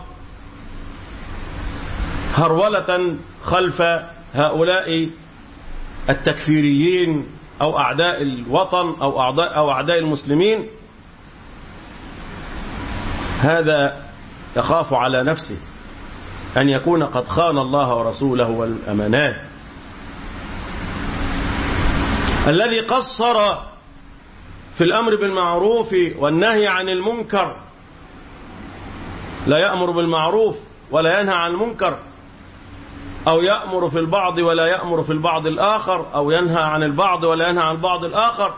Speaker 2: هرولة خلف هؤلاء التكفيريين أو أعداء الوطن أو أعداء, أو أعداء المسلمين هذا يخاف على نفسه أن يكون قد خان الله ورسوله والأمانات الذي قصر في الأمر بالمعروف والنهي عن المنكر لا يأمر بالمعروف ولا ينهى عن المنكر أو يأمر في البعض ولا يأمر في البعض الآخر أو ينهى عن البعض ولا ينهى عن البعض الآخر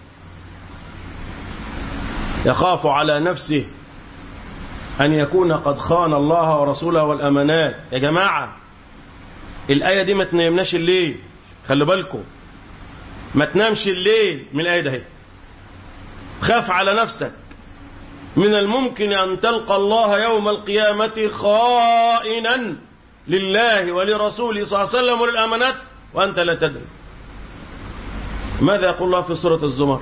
Speaker 2: يخاف على نفسه أن يكون قد خان الله ورسوله والأمانات يا جماعة الآية دي ما تنامناش الليل خلوا بالكم ما تنامش الليل من الآية ده خاف على نفسك من الممكن أن تلقى الله يوم القيامة خائنا لله ولرسوله صلى الله عليه وسلم وللأمانات وأنت لا تدري ماذا يقول الله في سورة الزمر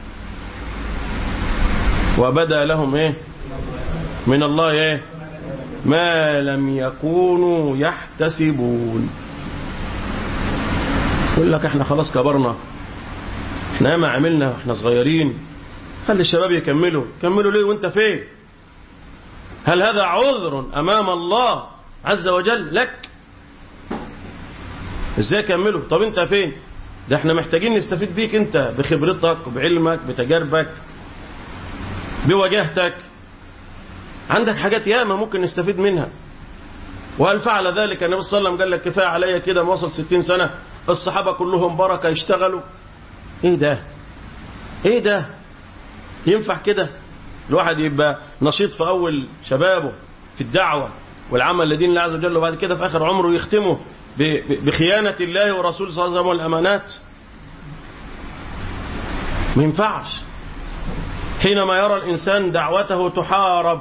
Speaker 2: وبدا لهم ايه من الله ايه ما لم يكونوا يحتسبون يقول لك احنا خلاص كبرنا احنا ياما عملنا احنا صغيرين خلي الشباب يكملوا كملوا ليه وانت فين هل هذا عذر امام الله عز وجل لك ازاي كملوا طب انت فين ده احنا محتاجين نستفيد بيك انت بخبرتك بعلمك بتجاربك بوجاهتك عندك حاجات ياما ممكن نستفيد منها وهل فعل ذلك النبي صلى الله عليه وسلم قال لك كفايه عليا كده ما وصل 60 سنه الصحابه كلهم بركه يشتغلوا ايه ده ايه ده ينفع كده الواحد يبقى نشيط في اول شبابه في الدعوه والعمل لدين الله عز وجل وبعد كده في اخر عمره يختمه بخيانه الله ورسوله صلى الله عليه وسلم والامانات ما ينفعش حينما يرى الإنسان دعوته تحارب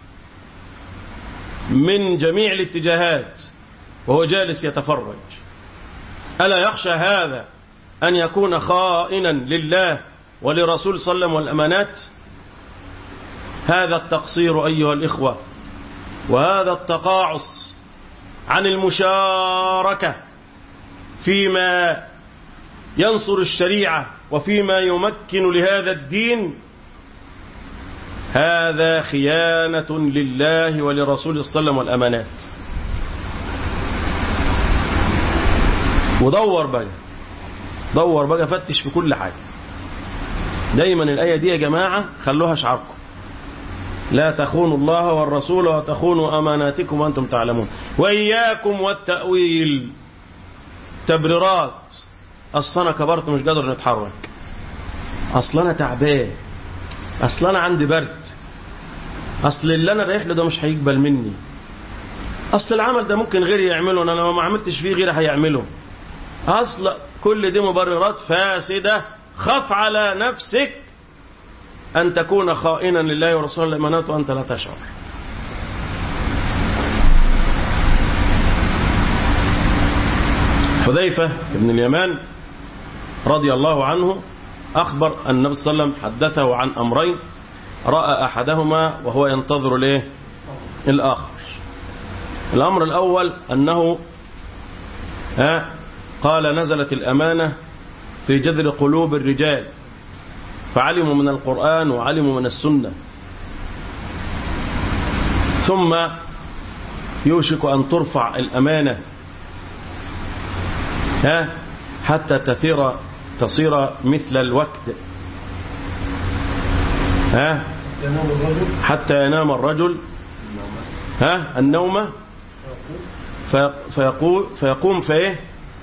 Speaker 2: من جميع الاتجاهات وهو جالس يتفرج ألا يخشى هذا أن يكون خائنا لله ولرسول صلى الله عليه وسلم والأمانات هذا التقصير أيها الإخوة وهذا التقاعس عن المشاركة فيما ينصر الشريعة وفيما يمكن لهذا الدين هذا خيانة لله ولرسوله صلى الله عليه وسلم والأمانات ودور بقى دور بقى فتش في كل حاجة دايما الآية دي يا جماعة خلوها شعاركم لا تخونوا الله والرسول وتخونوا أماناتكم وأنتم تعلمون وإياكم والتأويل تبريرات أصل أنا كبرت مش قادر نتحرك أصل أنا تعبان أصل أنا عندي برد أصل اللي أنا رايح له ده مش هيقبل مني أصل العمل ده ممكن غيري يعمله أنا لو ما عملتش فيه غيري هيعمله أصل كل دي مبررات فاسدة خف على نفسك أن تكون خائنا لله ورسوله الأمانات وأنت لا تشعر حذيفة بن اليمان رضي الله عنه أخبر أن النبي صلى الله عليه وسلم حدثه عن أمرين رأى أحدهما وهو ينتظر له الآخر الأمر الأول أنه ها قال نزلت الأمانة في جذر قلوب الرجال فعلموا من القرآن وعلموا من السنة ثم يوشك أن ترفع الأمانة ها حتى تثير تصير مثل الوقت ها
Speaker 3: ينام الرجل
Speaker 2: حتى ينام الرجل ها النوم في- فيقول فيقوم فايه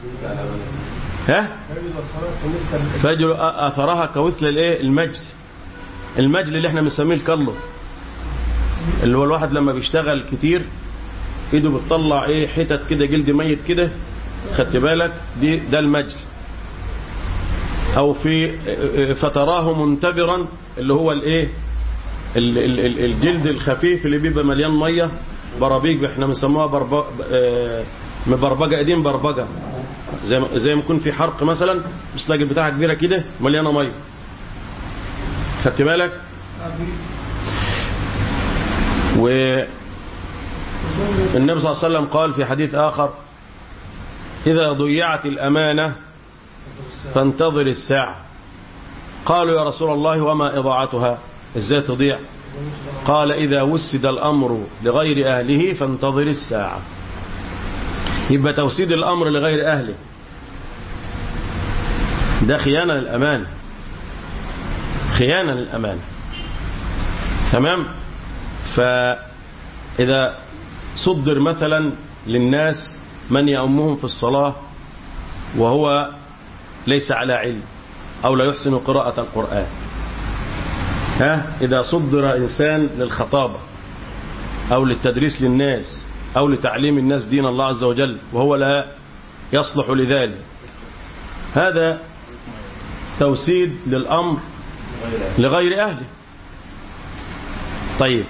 Speaker 2: ها
Speaker 3: يجد الصلاة كمثل
Speaker 2: فيجعل اثرها كمثل الايه المجل المجل اللي احنا بنسميه الكلو اللي هو الواحد لما بيشتغل كتير ايده بتطلع ايه حتت كده جلد ميت كده خدت بالك دي ده المجل او في فتراه منتبرا اللي هو الايه ال- ال- ال- الجلد الخفيف اللي بيبقى مليان ميه برابيج احنا بنسموها برب... آه، مبربجه قديم بربجه زي ما زي ما يكون في حرق مثلا مش تلاقي البتاعه كبيره كده مليانه ميه خدت بالك والنبي صلى الله عليه وسلم قال في حديث آخر إذا ضيعت الأمانة فانتظر الساعة قالوا يا رسول الله وما إضاعتها إزاي تضيع قال إذا وسد الأمر لغير أهله فانتظر الساعة يبقى توسيد الأمر لغير أهله ده خيانة للأمانة خيانة للأمانة تمام فإذا صدر مثلا للناس من يأمهم في الصلاة وهو ليس على علم أو لا يحسن قراءة القرآن ها إذا صدر إنسان للخطابة أو للتدريس للناس أو لتعليم الناس دين الله عز وجل وهو لا يصلح لذلك هذا توسيد للأمر لغير أهله طيب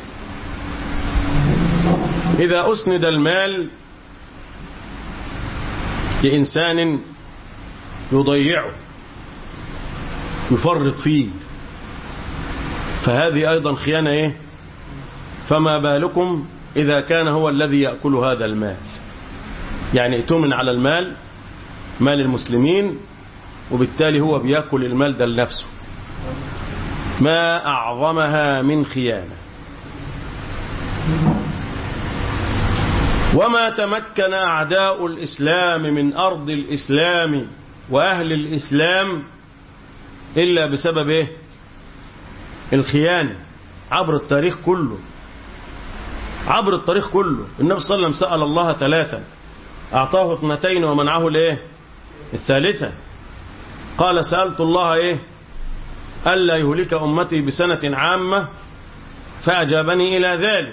Speaker 2: إذا أسند المال لإنسان يضيعه يفرط فيه فهذه أيضا خيانة إيه فما بالكم إذا كان هو الذي يأكل هذا المال يعني ائتمن على المال مال المسلمين وبالتالي هو بيأكل المال ده لنفسه ما أعظمها من خيانة وما تمكن أعداء الإسلام من أرض الإسلام وأهل الإسلام إلا بسبب إيه؟ الخيانة عبر التاريخ كله عبر التاريخ كله النبي صلى الله عليه وسلم سأل الله ثلاثا أعطاه اثنتين ومنعه الإيه الثالثة قال سألت الله إيه ألا يهلك أمتي بسنة عامة فأجابني إلى ذلك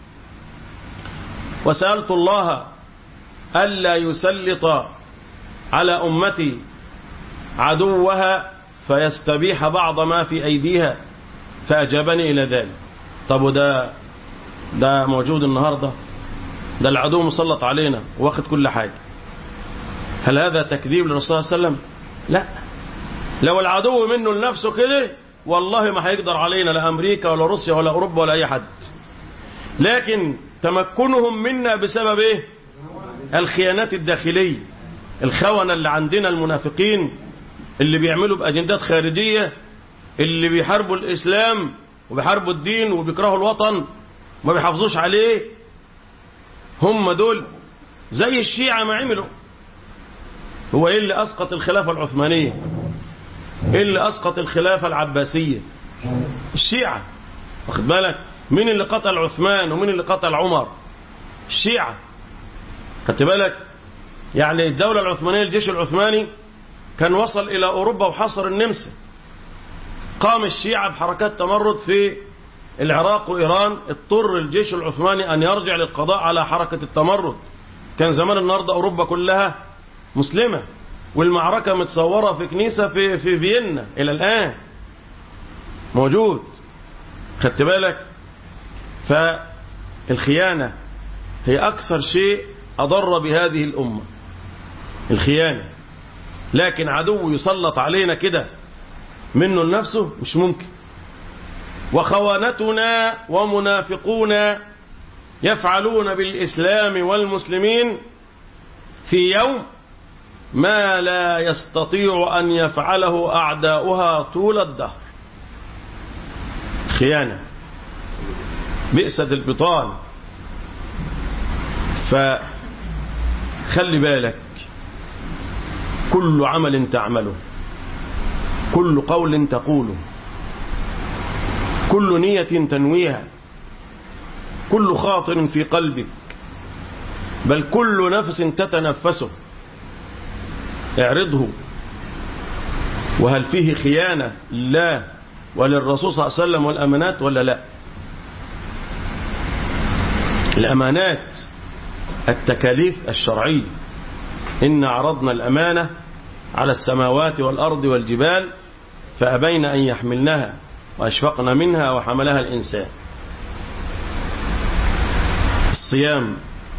Speaker 2: وسألت الله ألا يسلط على أمتي عدوها فيستبيح بعض ما في أيديها فأجابني إلى ذلك طب وده ده موجود النهاردة ده العدو مسلط علينا واخد كل حاجة هل هذا تكذيب للرسول صلى الله عليه وسلم لا لو العدو منه لنفسه كده والله ما هيقدر علينا لا أمريكا ولا روسيا ولا أوروبا ولا أي حد لكن تمكنهم منا بسبب ايه الخيانات الداخلية الخونة اللي عندنا المنافقين اللي بيعملوا بأجندات خارجية اللي بيحاربوا الإسلام وبيحاربوا الدين وبيكرهوا الوطن وما بيحافظوش عليه هم دول زي الشيعة ما عملوا هو ايه اللي اسقط الخلافة العثمانية ايه اللي اسقط الخلافة العباسية الشيعة واخد بالك مين اللي قتل عثمان ومين اللي قتل عمر الشيعة خدت بالك يعني الدولة العثمانية الجيش العثماني كان وصل إلى أوروبا وحصر النمسا قام الشيعة بحركات تمرد في العراق وإيران اضطر الجيش العثماني أن يرجع للقضاء على حركة التمرد كان زمان النهاردة أوروبا كلها مسلمة والمعركة متصورة في كنيسة في, في فيينا إلى الآن موجود خدت بالك فالخيانة هي أكثر شيء أضر بهذه الأمة الخيانة لكن عدو يسلط علينا كده منه لنفسه مش ممكن وخوانتنا ومنافقون يفعلون بالإسلام والمسلمين في يوم ما لا يستطيع أن يفعله أعداؤها طول الدهر خيانة بئست البطان فخلي بالك كل عمل تعمله كل قول تقوله كل نية تنويها كل خاطر في قلبك بل كل نفس تتنفسه اعرضه وهل فيه خيانة لله وللرسول صلى الله عليه وسلم والأمانات ولا لا الأمانات التكاليف الشرعية إن عرضنا الأمانة على السماوات والأرض والجبال فأبين أن يحملنها وأشفقن منها وحملها الإنسان الصيام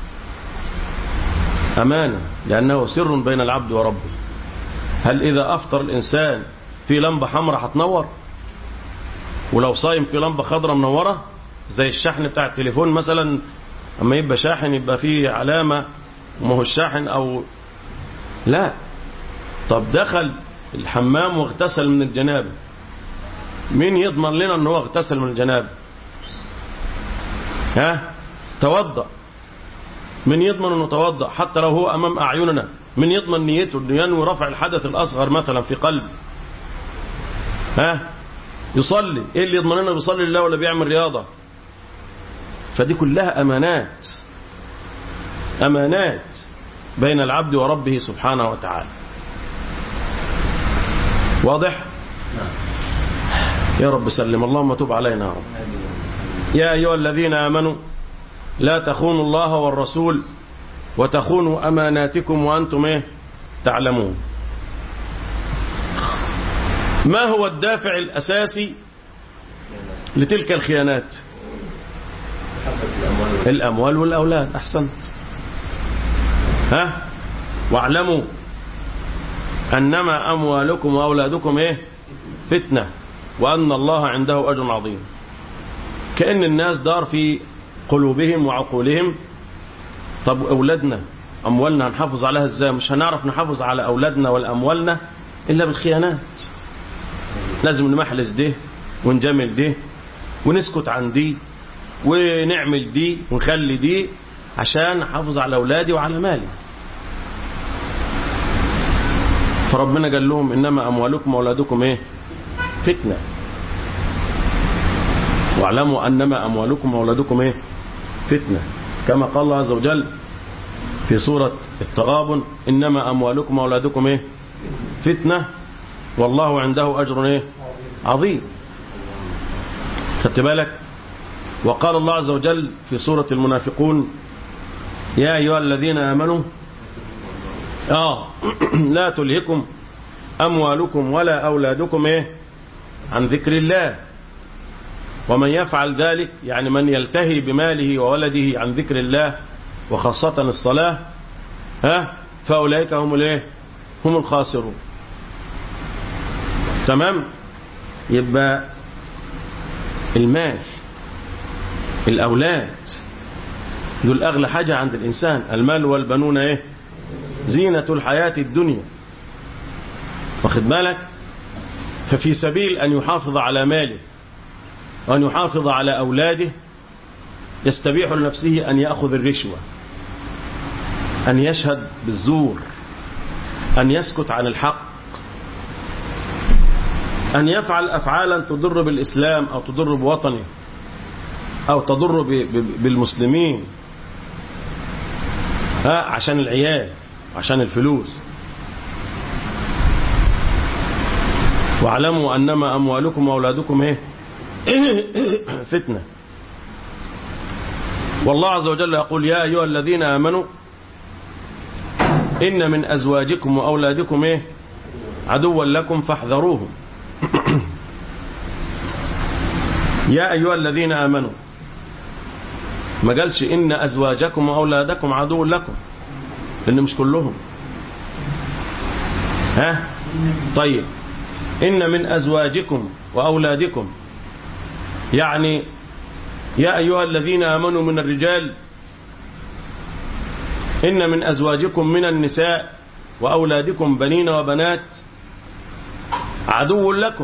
Speaker 2: أمانة لأنه سر بين العبد وربه هل إذا أفطر الإنسان في لمبة حمراء هتنور ولو صايم في لمبة خضراء منورة زي الشحن بتاع التليفون مثلا أما يبقى شاحن يبقى فيه علامة وما هو الشاحن أو لا طب دخل الحمام واغتسل من الجنابة مين يضمن لنا ان هو اغتسل من الجنابة ها توضأ من يضمن انه توضأ حتى لو هو امام اعيننا من يضمن نيته انه ينوي رفع الحدث الاصغر مثلا في قلبه ها يصلي ايه اللي يضمن انه بيصلي لله ولا بيعمل رياضة فدي كلها امانات امانات بين العبد وربه سبحانه وتعالى واضح يا رب سلم اللهم تب علينا يا رب يا أيها الذين آمنوا لا تخونوا الله والرسول وتخونوا أماناتكم وأنتم إيه تعلمون ما هو الدافع الأساسي لتلك الخيانات الأموال والأولاد أحسنت ها واعلموا أنما أموالكم وأولادكم إيه فتنة وأن الله عنده أجر عظيم كأن الناس دار في قلوبهم وعقولهم طب أولادنا أموالنا هنحافظ عليها إزاي مش هنعرف نحافظ على أولادنا والأموالنا إلا بالخيانات لازم نمحلس ده ونجمل ده ونسكت عن دي ونعمل دي ونخلي دي عشان نحافظ على أولادي وعلى مالي فربنا قال لهم إنما أموالكم وأولادكم إيه فتنة واعلموا أنما أموالكم وأولادكم إيه فتنة كما قال الله عز وجل في سورة التغابن إنما أموالكم وأولادكم إيه فتنة والله عنده أجر إيه عظيم خدت بالك وقال الله عز وجل في سورة المنافقون يا أيها الذين آمنوا آه لا تلهكم أموالكم ولا أولادكم إيه عن ذكر الله ومن يفعل ذلك يعني من يلتهي بماله وولده عن ذكر الله وخاصة الصلاة ها فأولئك هم الايه هم الخاسرون تمام يبقى المال الأولاد دول أغلى حاجة عند الإنسان المال والبنون إيه زينة الحياة الدنيا واخد بالك ففي سبيل أن يحافظ على ماله وأن يحافظ على أولاده يستبيح لنفسه أن يأخذ الرشوة أن يشهد بالزور أن يسكت عن الحق أن يفعل أفعالا تضر بالإسلام أو تضر بوطنه أو تضر ب- ب- بالمسلمين ها عشان العيال عشان الفلوس واعلموا أنما أموالكم وأولادكم إيه فتنة والله عز وجل يقول يا أيها الذين آمنوا إن من أزواجكم وأولادكم إيه عدوا لكم فاحذروهم يا أيها الذين آمنوا ما قالش إن أزواجكم وأولادكم عدو لكم لأن مش كلهم ها طيب إن من أزواجكم وأولادكم يعني يا أيها الذين آمنوا من الرجال إن من أزواجكم من النساء وأولادكم بنين وبنات عدو لكم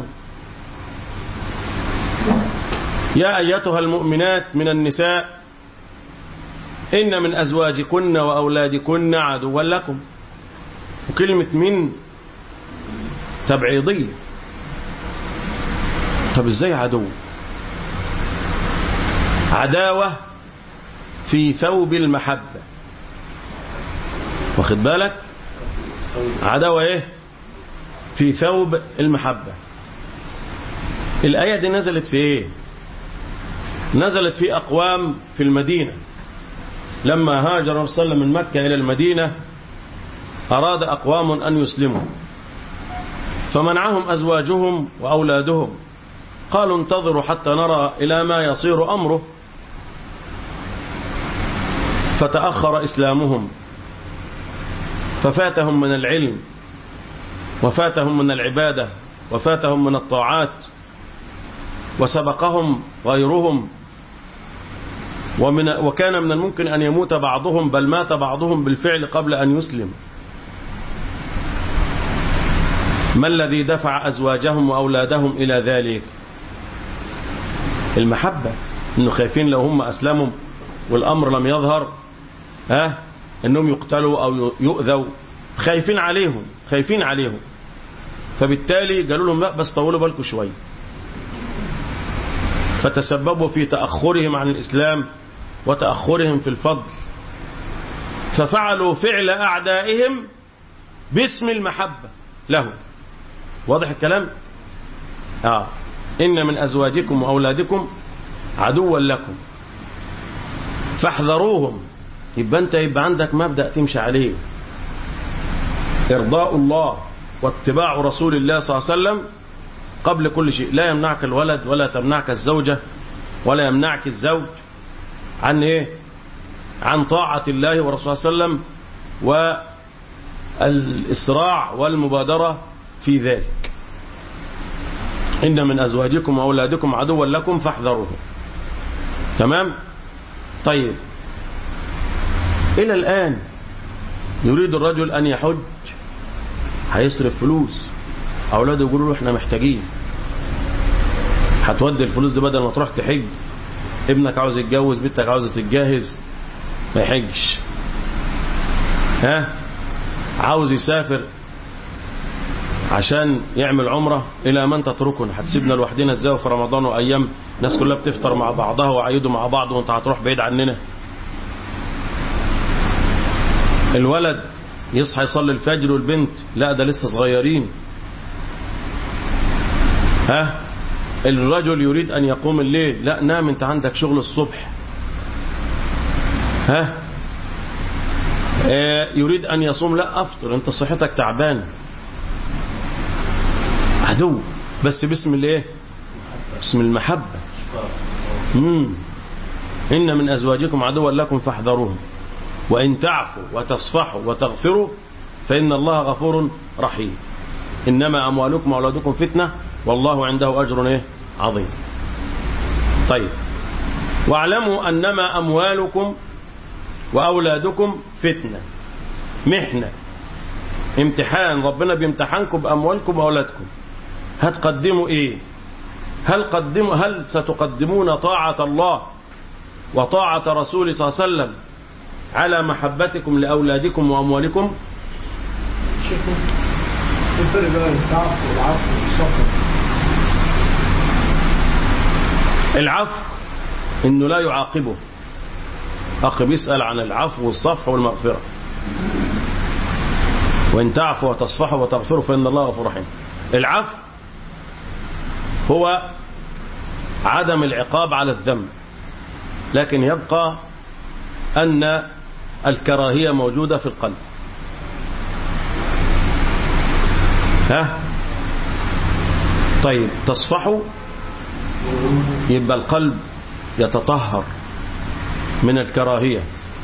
Speaker 2: يا أيتها المؤمنات من النساء إن من أزواجكن وأولادكن عدوا لكم وكلمة من تبعيضية طب ازاي عدو عداوة في ثوب المحبة واخد بالك عداوة ايه في ثوب المحبة الآية دي نزلت في ايه نزلت في أقوام في المدينة لما هاجر الرسول صلى الله عليه وسلم من مكة إلى المدينة أراد أقوام أن يسلموا فمنعهم أزواجهم وأولادهم قالوا انتظروا حتى نرى إلى ما يصير أمره فتأخر إسلامهم ففاتهم من العلم وفاتهم من العبادة وفاتهم من الطاعات وسبقهم غيرهم ومن وكان من الممكن أن يموت بعضهم بل مات بعضهم بالفعل قبل أن يسلم ما الذي دفع أزواجهم وأولادهم إلى ذلك المحبة إنه خايفين لو هم أسلموا والأمر لم يظهر ها إنهم يقتلوا أو يؤذوا خايفين عليهم خايفين عليهم فبالتالي قالوا لهم لا بس طولوا بالكم شوية فتسببوا في تأخرهم عن الإسلام وتأخرهم في الفضل ففعلوا فعل أعدائهم باسم المحبة له واضح الكلام آه. إن من أزواجكم وأولادكم عدوا لكم فاحذروهم يبقى أنت يبقى عندك مبدأ تمشي عليه إرضاء الله واتباع رسول الله صلى الله عليه وسلم قبل كل شيء لا يمنعك الولد ولا تمنعك الزوجة ولا يمنعك الزوج عن إيه عن طاعة الله ورسوله صلى الله عليه وسلم والإسراع والمبادرة في ذلك إن من أزواجكم وأولادكم عدوا لكم فاحذروه تمام طيب إلى الآن يريد الرجل أن يحج هيصرف فلوس أولاده يقولوا له إحنا محتاجين هتودي الفلوس دي بدل ما تروح تحج ابنك عاوز يتجوز بنتك عاوزة تتجهز ما يحجش ها عاوز يسافر عشان يعمل عمرة إلى من تتركنا هتسيبنا لوحدنا ازاي في رمضان وأيام الناس كلها بتفطر مع بعضها وعيدوا مع بعض وانت هتروح بعيد عننا الولد يصحى يصلي الفجر والبنت لا ده لسه صغيرين ها الرجل يريد أن يقوم الليل لا نام انت عندك شغل الصبح ها آه يريد أن يصوم لا أفطر انت صحتك تعبان عدو بس باسم الايه باسم المحبة مم. إن من أزواجكم عدوا لكم فاحذروهم وإن تعفوا وتصفحوا وتغفروا فإن الله غفور رحيم إنما أموالكم وأولادكم فتنة والله عنده أجر إيه؟ عظيم طيب واعلموا أنما أموالكم وأولادكم فتنة محنة امتحان ربنا بيمتحنكم بأموالكم وأولادكم هتقدموا إيه هل قدموا هل ستقدمون طاعة الله وطاعة رسوله صلى الله عليه وسلم على محبتكم لأولادكم وأموالكم
Speaker 3: شوفوا الفرق بين التعفو والعفو والصفر
Speaker 2: العفو انه لا يعاقبه اخ بيسال عن العفو والصفح والمغفره وان تعفوا وتصفحوا وتغفروا فان الله غفور رحيم العفو هو عدم العقاب على الذنب لكن يبقى ان الكراهيه موجوده في القلب ها طيب تصفحوا يبقى القلب يتطهر من الكراهية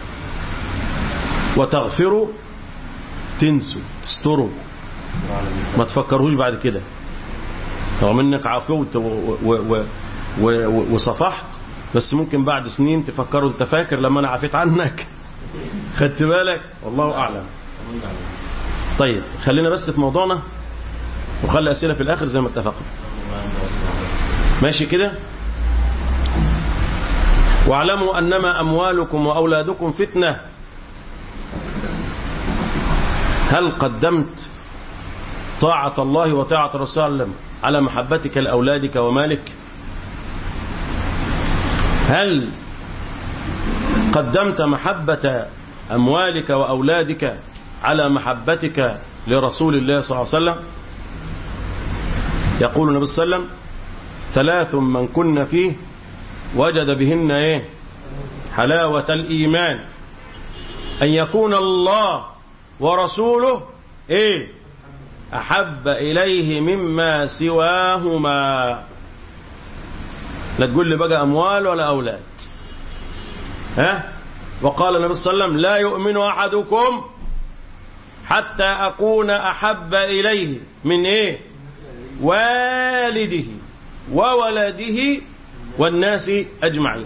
Speaker 2: وتغفروا تنسوا تستروا ما تفكروش بعد كده رغم انك عفوت و- و- و- و- وصفحت بس ممكن بعد سنين تفكروا انت فاكر لما انا عفيت عنك خدت بالك والله اعلم طيب خلينا بس في موضوعنا وخلي اسئله في الاخر زي ما اتفقنا ماشي كده واعلموا انما اموالكم واولادكم فتنه هل قدمت طاعه الله وطاعه الرسول صلى الله عليه وسلم على محبتك لاولادك ومالك هل قدمت محبه اموالك واولادك على محبتك لرسول الله صلى الله عليه وسلم يقول النبي صلى الله عليه وسلم ثلاث من كن فيه وجد بهن ايه حلاوة الإيمان أن يكون الله ورسوله ايه أحب إليه مما سواهما لا تقول لي بقى أموال ولا أولاد ها وقال النبي صلى الله عليه وسلم لا يؤمن أحدكم حتى أكون أحب إليه من إيه والده وولده والناس أجمعين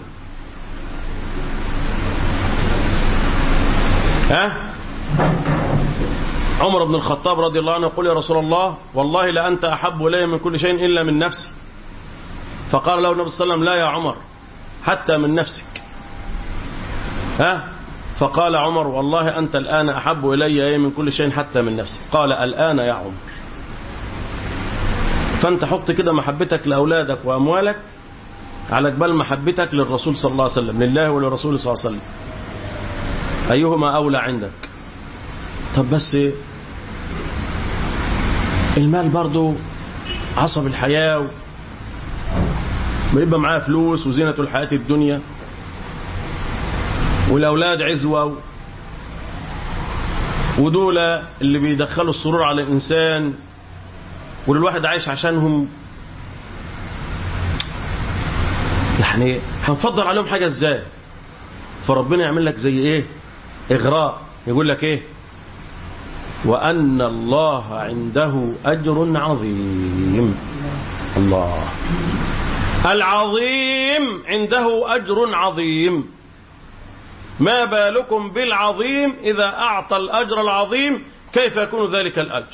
Speaker 2: ها عمر بن الخطاب رضي الله عنه يقول يا رسول الله والله لأنت أحب إلي من كل شيء إلا من نفسي فقال له النبي صلى الله عليه وسلم لا يا عمر حتى من نفسك ها فقال عمر والله أنت الآن أحب إلي من كل شيء حتى من نفسي قال الآن يا عمر فأنت حط كده محبتك لأولادك وأموالك على جبال محبتك للرسول صلى الله عليه وسلم لله وللرسول صلى الله عليه وسلم أيهما أولى عندك طب بس المال برضو عصب الحياة و... ويبقى معاه فلوس وزينة الحياة الدنيا والأولاد عزوة و... ودول اللي بيدخلوا السرور على الإنسان والواحد عايش عشانهم يعني هنفضل عليهم حاجة ازاي فربنا يعمل لك زي ايه اغراء يقول لك ايه وأن الله عنده أجر عظيم الله العظيم عنده أجر عظيم ما بالكم بالعظيم إذا أعطى الأجر العظيم كيف يكون ذلك الأجر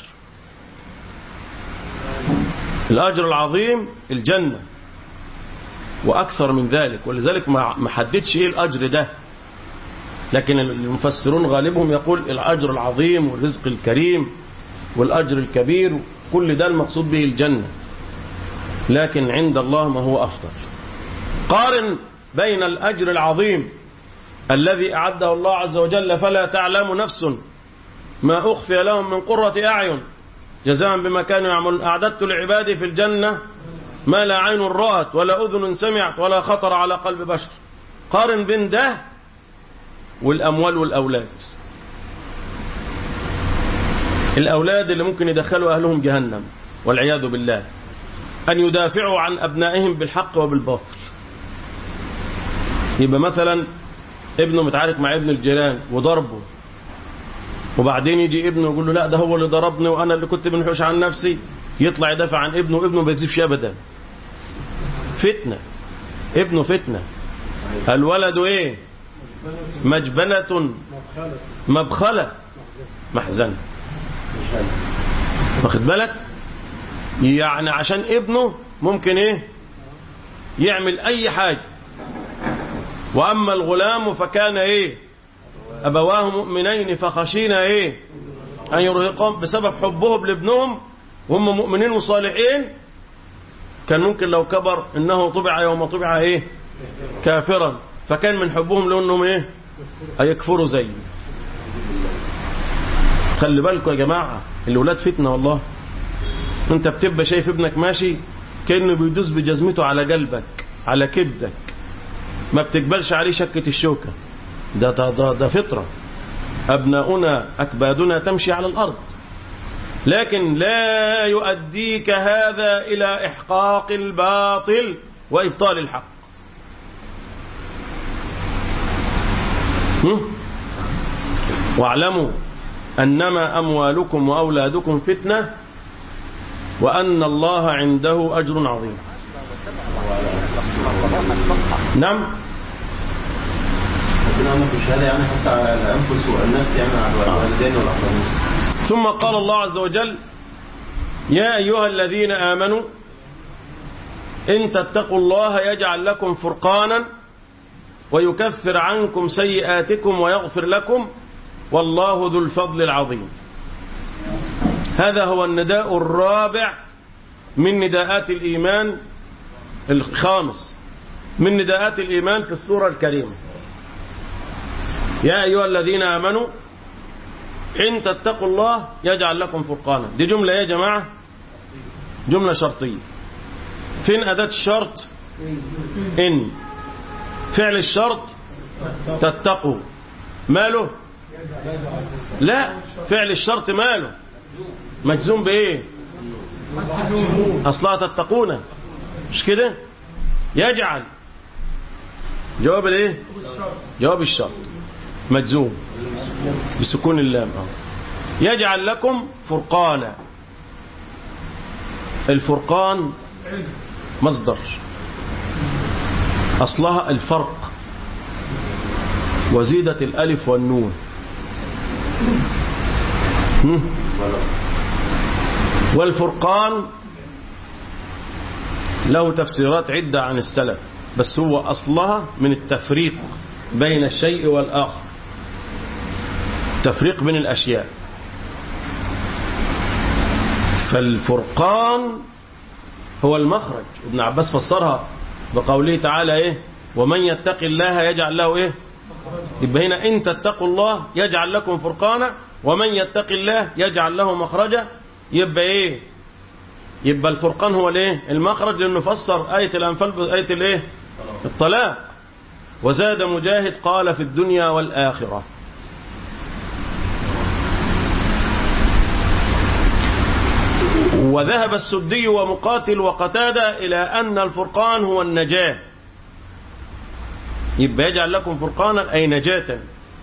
Speaker 2: الأجر العظيم الجنة وأكثر من ذلك ولذلك ما حددش إيه الأجر ده لكن المفسرون غالبهم يقول الأجر العظيم والرزق الكريم والأجر الكبير كل ده المقصود به الجنة لكن عند الله ما هو أفضل قارن بين الأجر العظيم الذي أعده الله عز وجل فلا تعلم نفس ما أخفي لهم من قرة أعين جزاء بما كانوا يعملون أعددت لعبادي في الجنة ما لا عين رأت ولا أذن سمعت ولا خطر على قلب بشر قارن بين ده والأموال والأولاد الأولاد اللي ممكن يدخلوا أهلهم جهنم والعياذ بالله أن يدافعوا عن أبنائهم بالحق وبالباطل يبقى مثلا ابنه متعارك مع ابن الجيران وضربه وبعدين يجي ابنه يقول له لا ده هو اللي ضربني وأنا اللي كنت بنحوش عن نفسي يطلع يدافع عن ابنه وابنه ما يكذبش أبدا فتنة ابنه فتنة الولد ايه مجبنة مبخلة محزنة واخد بالك يعني عشان ابنه ممكن ايه يعمل أي حاجة وأما الغلام فكان إيه أبواه مؤمنين فخشينا إيه أن يرهقهم بسبب حبهم لابنهم وهم مؤمنين وصالحين كان ممكن لو كبر إنه طبع يوم طبع إيه كافرا فكان من حبهم لأنهم إيه هيكفروا زيه خلي بالكم يا جماعة الولاد فتنة والله انت بتبقى شايف ابنك ماشي كأنه بيدوس بجزمته على قلبك على كبدك ما بتقبلش عليه شكة الشوكة ده, ده, ده, ده فطرة أبناؤنا أكبادنا تمشي على الأرض لكن لا يؤديك هذا إلى إحقاق الباطل وإبطال الحق هم؟ واعلموا أنما أموالكم وأولادكم فتنة وأن الله عنده أجر عظيم نعم
Speaker 4: ربنا امر بالشهاده يعني حتى على الانفس والنفس يعني على الوالدين والاقربين
Speaker 2: ثم قال الله عز وجل يا أيها الذين آمنوا إن تتقوا الله يجعل لكم فرقانا ويكفر عنكم سيئاتكم ويغفر لكم والله ذو الفضل العظيم هذا هو النداء الرابع من نداءات الإيمان الخامس من نداءات الإيمان في السورة الكريمة يا أيها الذين آمنوا إن تتقوا الله يجعل لكم فرقانا دي جملة يا جماعة جملة شرطية فين أداة الشرط إن فعل الشرط تتقوا ماله لا فعل الشرط ماله مجزوم بإيه أصلها تتقون مش كده يجعل جواب الايه جواب الشرط مجزوم بسكون اللام اه يجعل لكم فرقانا الفرقان مصدر أصلها الفرق وزيدت الألف والنون هم؟ والفرقان له تفسيرات عدة عن السلف بس هو أصلها من التفريق بين الشيء والآخر تفريق بين الأشياء فالفرقان هو المخرج ابن عباس فسرها بقوله تعالى ايه ومن يتق الله يجعل له ايه يبقى هنا ان تتقوا الله يجعل لكم فرقانا ومن يتق الله يجعل له مخرجا يبقى ايه يبقى الفرقان هو الايه المخرج لانه فسر آية الأنفال بآية الايه الطلاق وزاد مجاهد قال في الدنيا والآخرة وذهب السدي ومقاتل وقتادة إلى أن الفرقان هو النجاة يبقى يجعل لكم فرقانا أي نجاة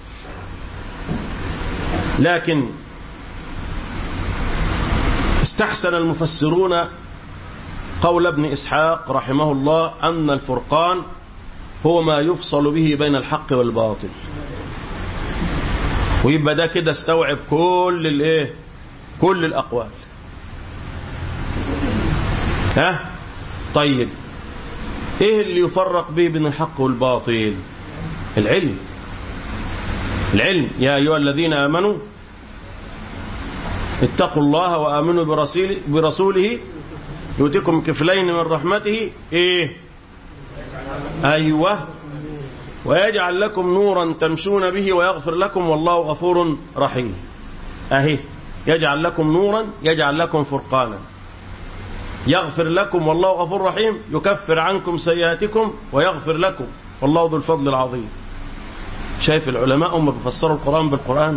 Speaker 2: لكن استحسن المفسرون قول ابن إسحاق رحمه الله أن الفرقان هو ما يفصل به بين الحق والباطل ويبقى ده كده استوعب كل الايه كل الأقوال ها طيب ايه اللي يفرق به بين الحق والباطل العلم العلم يا أيها الذين آمنوا اتقوا الله وآمنوا برسوله, برسوله يؤتكم كفلين من رحمته ايه ايوه ويجعل لكم نورا تمشون به ويغفر لكم والله غفور رحيم اهي يجعل لكم نورا يجعل لكم فرقانا يغفر لكم والله غفور رحيم يكفر عنكم سيئاتكم ويغفر لكم والله ذو الفضل العظيم شايف العلماء هم بيفسروا القرآن بالقرآن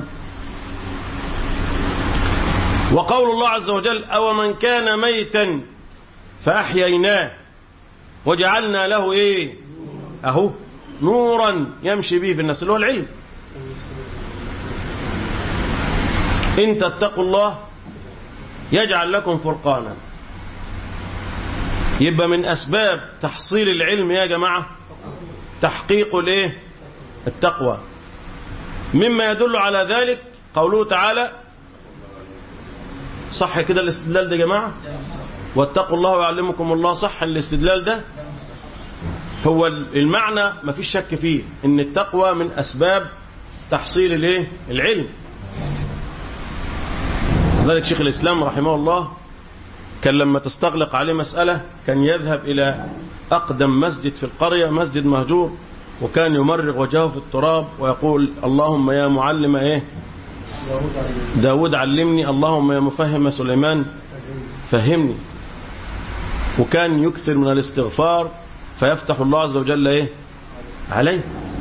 Speaker 2: وقول الله عز وجل أو من كان ميتا فأحييناه وجعلنا له إيه أهو نورا يمشي به في الناس اللي هو العلم إن تتقوا الله يجعل لكم فرقانا يبقى من أسباب تحصيل العلم يا جماعة تحقيق الايه التقوى مما يدل على ذلك قوله تعالى صح كده الاستدلال ده يا جماعة واتقوا الله ويعلمكم الله صح الاستدلال ده هو المعنى ما فيش شك فيه ان التقوى من اسباب تحصيل الايه العلم ذلك شيخ الاسلام رحمه الله كان لما تستغلق عليه مسألة كان يذهب إلى أقدم مسجد في القرية مسجد مهجور وكان يمرغ وجهه في التراب ويقول اللهم يا معلم إيه داود علمني اللهم يا مفهم سليمان فهمني وكان يكثر من الاستغفار فيفتح الله عز وجل إيه عليه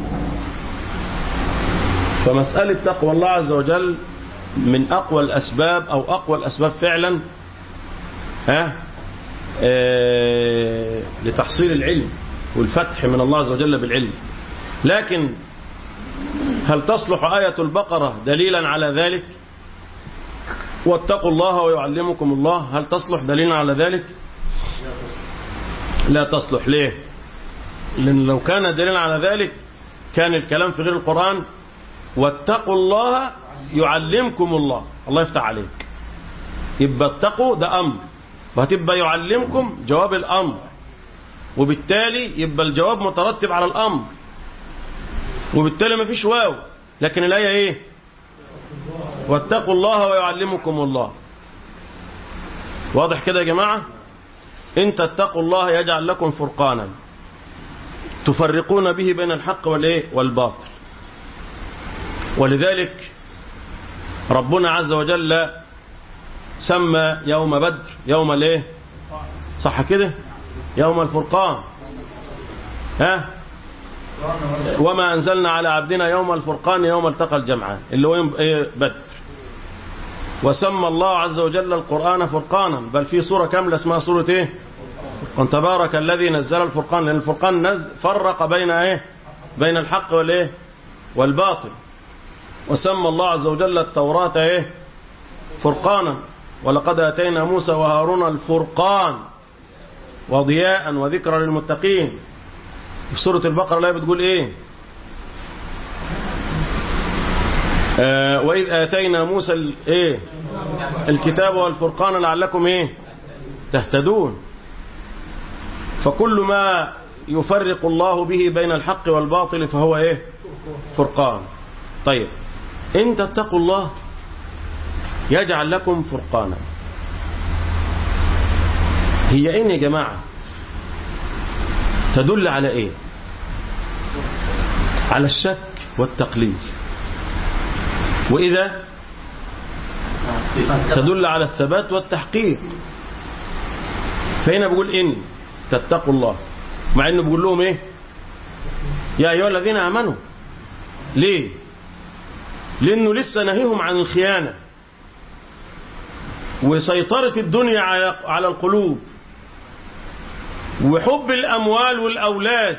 Speaker 2: فمسألة تقوى الله عز وجل من أقوى الأسباب أو أقوى الأسباب فعلا ها آه لتحصيل العلم والفتح من الله عز وجل بالعلم لكن هل تصلح آية البقرة دليلا على ذلك واتقوا الله ويعلمكم الله هل تصلح دليلا على ذلك لا تصلح ليه لأن لو كان دليلا على ذلك كان الكلام في غير القرآن واتقوا الله يعلمكم الله الله يفتح عليك يبقى اتقوا ده أمر وهتبقى يعلمكم جواب الأمر وبالتالي يبقى الجواب مترتب على الأمر وبالتالي ما فيش واو لكن الآية ايه واتقوا الله ويعلمكم الله واضح كده يا جماعة انت اتقوا الله يجعل لكم فرقانا تفرقون به بين الحق والايه والباطل ولذلك ربنا عز وجل سمى يوم بدر يوم الايه صح كده يوم الفرقان ها وما أنزلنا على عبدنا يوم الفرقان يوم التقى الجمعان اللي هو يوم إيه بدر وسمى الله عز وجل القرآن فرقانا بل في سورة كاملة اسمها سورة ايه قل تبارك الذي نزل الفرقان لأن الفرقان نزل فرق بين ايه بين الحق والايه والباطل وسمى الله عز وجل التوراة ايه فرقانا ولقد أتينا موسى وهارون الفرقان وضياء وذكرى للمتقين في سورة البقرة لا بتقول ايه آه وإذ آتينا موسى ال- ايه الكتاب والفرقان لعلكم ايه تهتدون فكل ما يفرق الله به بين الحق والباطل فهو ايه فرقان طيب ان تتقوا الله يجعل لكم فرقانا هي ايه يا جماعة تدل على ايه على الشك والتقليد واذا تدل على الثبات والتحقيق فهنا بيقول ان تتقوا الله مع انه بيقول لهم ايه يا ايها الذين امنوا ليه لانه لسه نهيهم عن الخيانه وسيطره الدنيا على على القلوب وحب الاموال والاولاد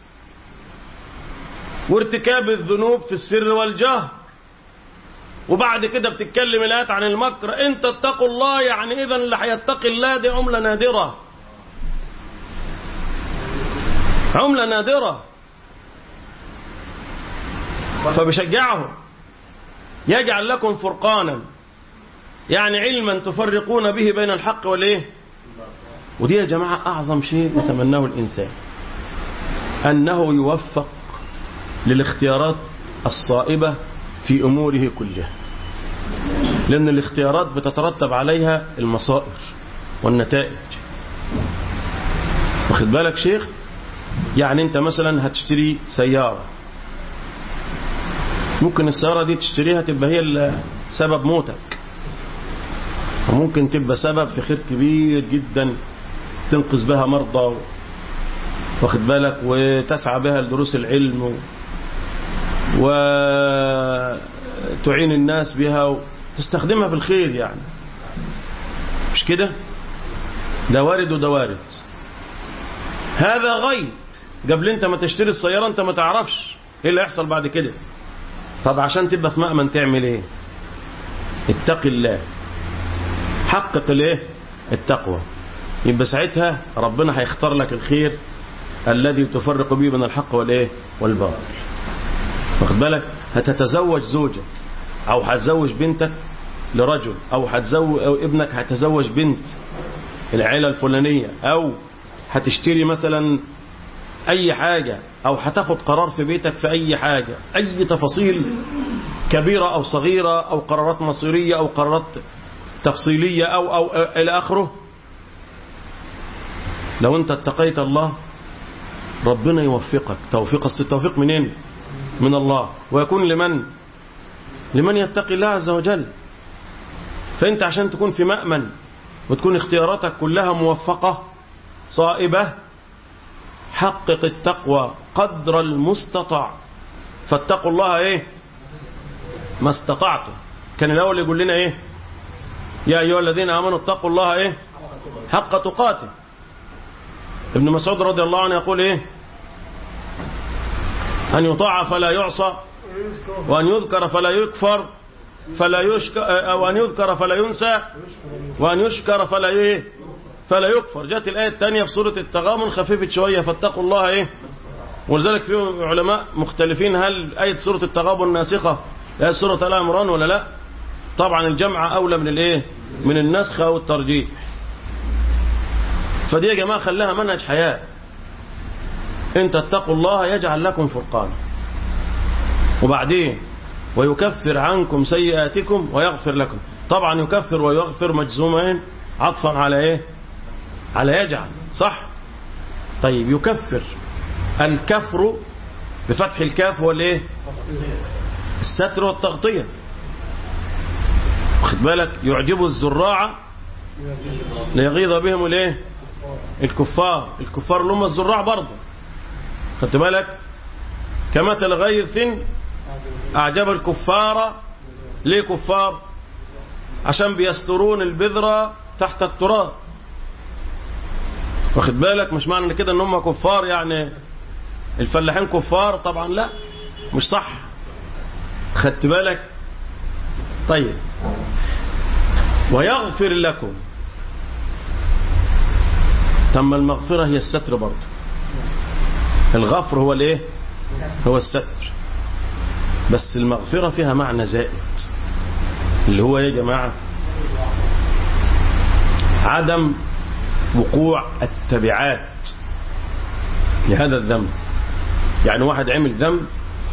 Speaker 2: وارتكاب الذنوب في السر والجهر وبعد كده بتتكلم الآيات عن المكر انت اتقوا الله يعني اذا اللي هيتقي الله دي عملة نادرة عملة نادرة فبشجعهم يجعل لكم فرقانا يعني علما تفرقون به بين الحق والايه ودي يا جماعة أعظم شيء يتمناه الإنسان أنه يوفق للاختيارات الصائبة في أموره كلها لأن الاختيارات بتترتب عليها المصائر والنتائج واخد بالك شيخ يعني انت مثلا هتشتري سيارة ممكن السيارة دي تشتريها تبقى هي سبب موتك وممكن تبقى سبب في خير كبير جدا تنقذ بها مرضى واخد بالك وتسعى بها لدروس العلم و... وتعين الناس بها وتستخدمها في الخير يعني مش كده ده وارد وده وارد هذا غيب قبل انت ما تشتري السيارة انت ما تعرفش ايه اللي هيحصل بعد كده طب عشان تبقى في مأمن تعمل ايه اتق الله حقق الايه التقوى يبقى ساعتها ربنا هيختار لك الخير الذي تفرق به بين الحق والايه والباطل واخد بالك هتتزوج زوجة او هتزوج بنتك لرجل او هتزوج او ابنك هتزوج بنت العيلة الفلانية او هتشتري مثلا أي حاجة أو هتاخد قرار في بيتك في أي حاجة أي تفاصيل كبيرة أو صغيرة أو قرارات مصيرية أو قرارات تفصيلية أو, أو إلى آخره لو أنت اتقيت الله ربنا يوفقك توفيق أصل التوفيق منين من الله ويكون لمن لمن يتقي الله عز وجل فأنت عشان تكون في مأمن وتكون اختياراتك كلها موفقة صائبة حقق التقوى قدر المستطاع فاتقوا الله ايه ما استطعتم كان الاول يقول لنا ايه يا ايها الذين امنوا اتقوا الله ايه حق تقاته ابن مسعود رضي الله عنه يقول ايه ان يطاع فلا يعصى وان يذكر فلا يكفر فلا يشكر وان يذكر فلا ينسى وان يشكر فلا ايه فلا يكفر جاءت الآية الثانية في سورة التغامن خففت شوية فاتقوا الله إيه ولذلك في علماء مختلفين هل آية سورة التغابن ناسخة لآية سورة آل عمران ولا لا طبعا الجمع أولى من الإيه من النسخ أو الترجيح فدي يا جماعة خلاها منهج حياة إن تتقوا الله يجعل لكم فرقانا وبعدين ويكفر عنكم سيئاتكم ويغفر لكم طبعا يكفر ويغفر مجزومين عطفا على ايه على يجعل صح طيب يكفر الكفر بفتح الكاف هو الايه الستر والتغطية واخد بالك يعجب الزراع ليغيظ بهم الايه الكفار الكفار اللي هم الزراع برضه خدت بالك كمثل غيث اعجب الكفار ليه كفار عشان بيسترون البذرة تحت التراب واخد بالك مش معنى كده ان هم كفار يعني الفلاحين كفار طبعا لا مش صح خدت بالك طيب ويغفر لكم تم المغفرة هي الستر برضه الغفر هو الايه هو الستر بس المغفرة فيها معنى زائد اللي هو يا جماعة عدم وقوع التبعات لهذا الذنب يعني واحد عمل ذنب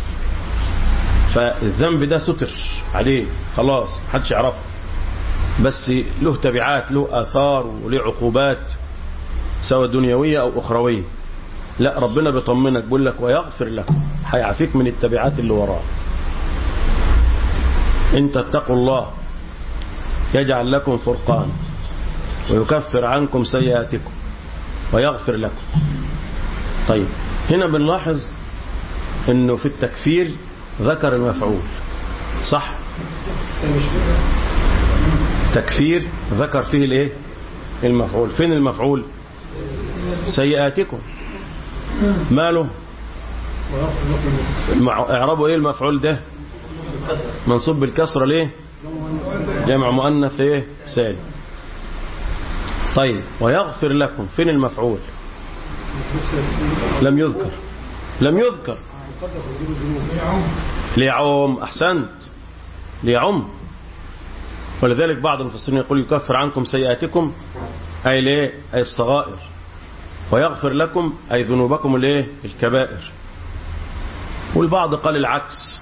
Speaker 2: فالذنب ده ستر عليه خلاص محدش يعرفه بس له تبعات له آثار وله عقوبات سواء دنيوية أو أخروية لا ربنا بيطمنك بيقول لك ويغفر لك هيعافيك من التبعات اللي وراه إن تتقوا الله يجعل لكم فرقان ويكفر عنكم سيئاتكم ويغفر لكم طيب هنا بنلاحظ انه في التكفير ذكر المفعول صح تكفير ذكر فيه الايه المفعول فين المفعول سيئاتكم ماله اعربوا ايه المفعول ده منصوب بالكسرة ليه جمع مؤنث ايه سالم طيب ويغفر لكم فين المفعول لم يذكر لم يذكر ليعم احسنت ليعم ولذلك بعض المفسرين يقول يكفر عنكم سيئاتكم اي ليه اي الصغائر ويغفر لكم اي ذنوبكم الايه الكبائر والبعض قال العكس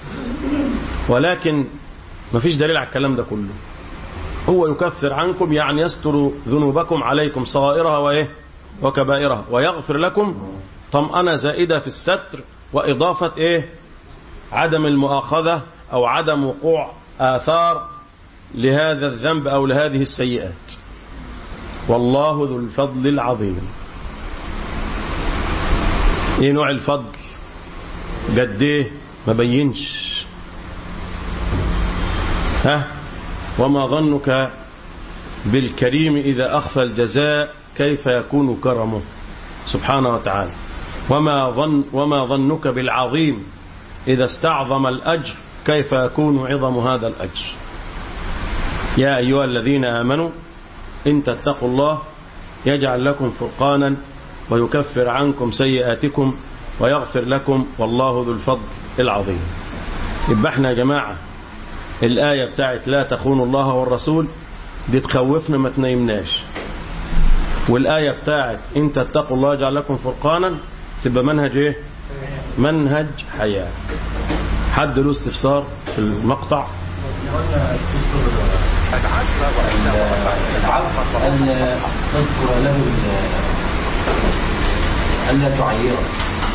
Speaker 2: ولكن ما فيش دليل على الكلام ده كله هو يكفر عنكم يعني يستر ذنوبكم عليكم صغائرها وإيه وكبائرها ويغفر لكم طمأنة زائدة في الستر وإضافة إيه عدم المؤاخذة أو عدم وقوع آثار لهذا الذنب أو لهذه السيئات والله ذو الفضل العظيم ايه نوع الفضل قد ايه ما بينش ها وما ظنك بالكريم إذا أخفى الجزاء كيف يكون كرمه سبحانه وتعالى وما, ظن وما ظنك بالعظيم إذا استعظم الأجر كيف يكون عظم هذا الأجر يا أيها الذين آمنوا إن تتقوا الله يجعل لكم فرقانا ويكفر عنكم سيئاتكم ويغفر لكم والله ذو الفضل العظيم يبقى احنا يا جماعة الآية بتاعت لا تخونوا الله والرسول دي تخوفنا ما تنيمناش والآية بتاعت إن تتقوا الله يجعل لكم فرقانا تبقى منهج ايه منهج حياة حد له استفسار في المقطع
Speaker 5: العفو ألا تذكر له ال- ألا تعيره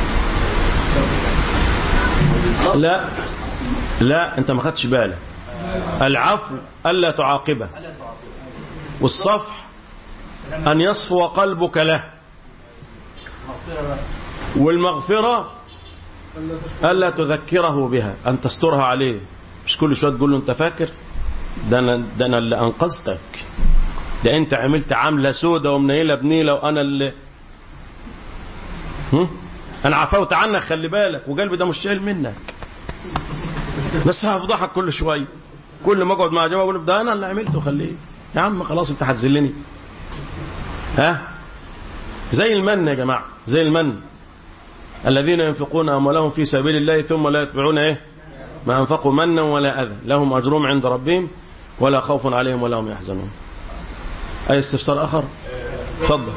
Speaker 2: لا لا انت ما خدتش بالك العفو الا تعاقبه والصفح ان يصفو قلبك له والمغفرة ألا تذكره بها أن تسترها عليه مش كل شوية تقول له أنت فاكر ده أنا, ده أنا اللي أنقذتك ده أنت عملت عاملة سودة ومنيلة بنيلة وأنا اللي هم؟ أنا عفوت عنك خلي بالك وقلبي ده مش شايل منك بس هفضحك كل شوية كل ما اقعد مع جماعة اقول له ده انا اللي عملته خليه يا عم خلاص انت هتذلني ها زي المن يا جماعة زي المن الذين ينفقون اموالهم في سبيل الله ثم لا يتبعون ايه ما انفقوا منا ولا اذى لهم اجرهم عند ربهم ولا خوف عليهم ولا هم يحزنون اي استفسار اخر اتفضل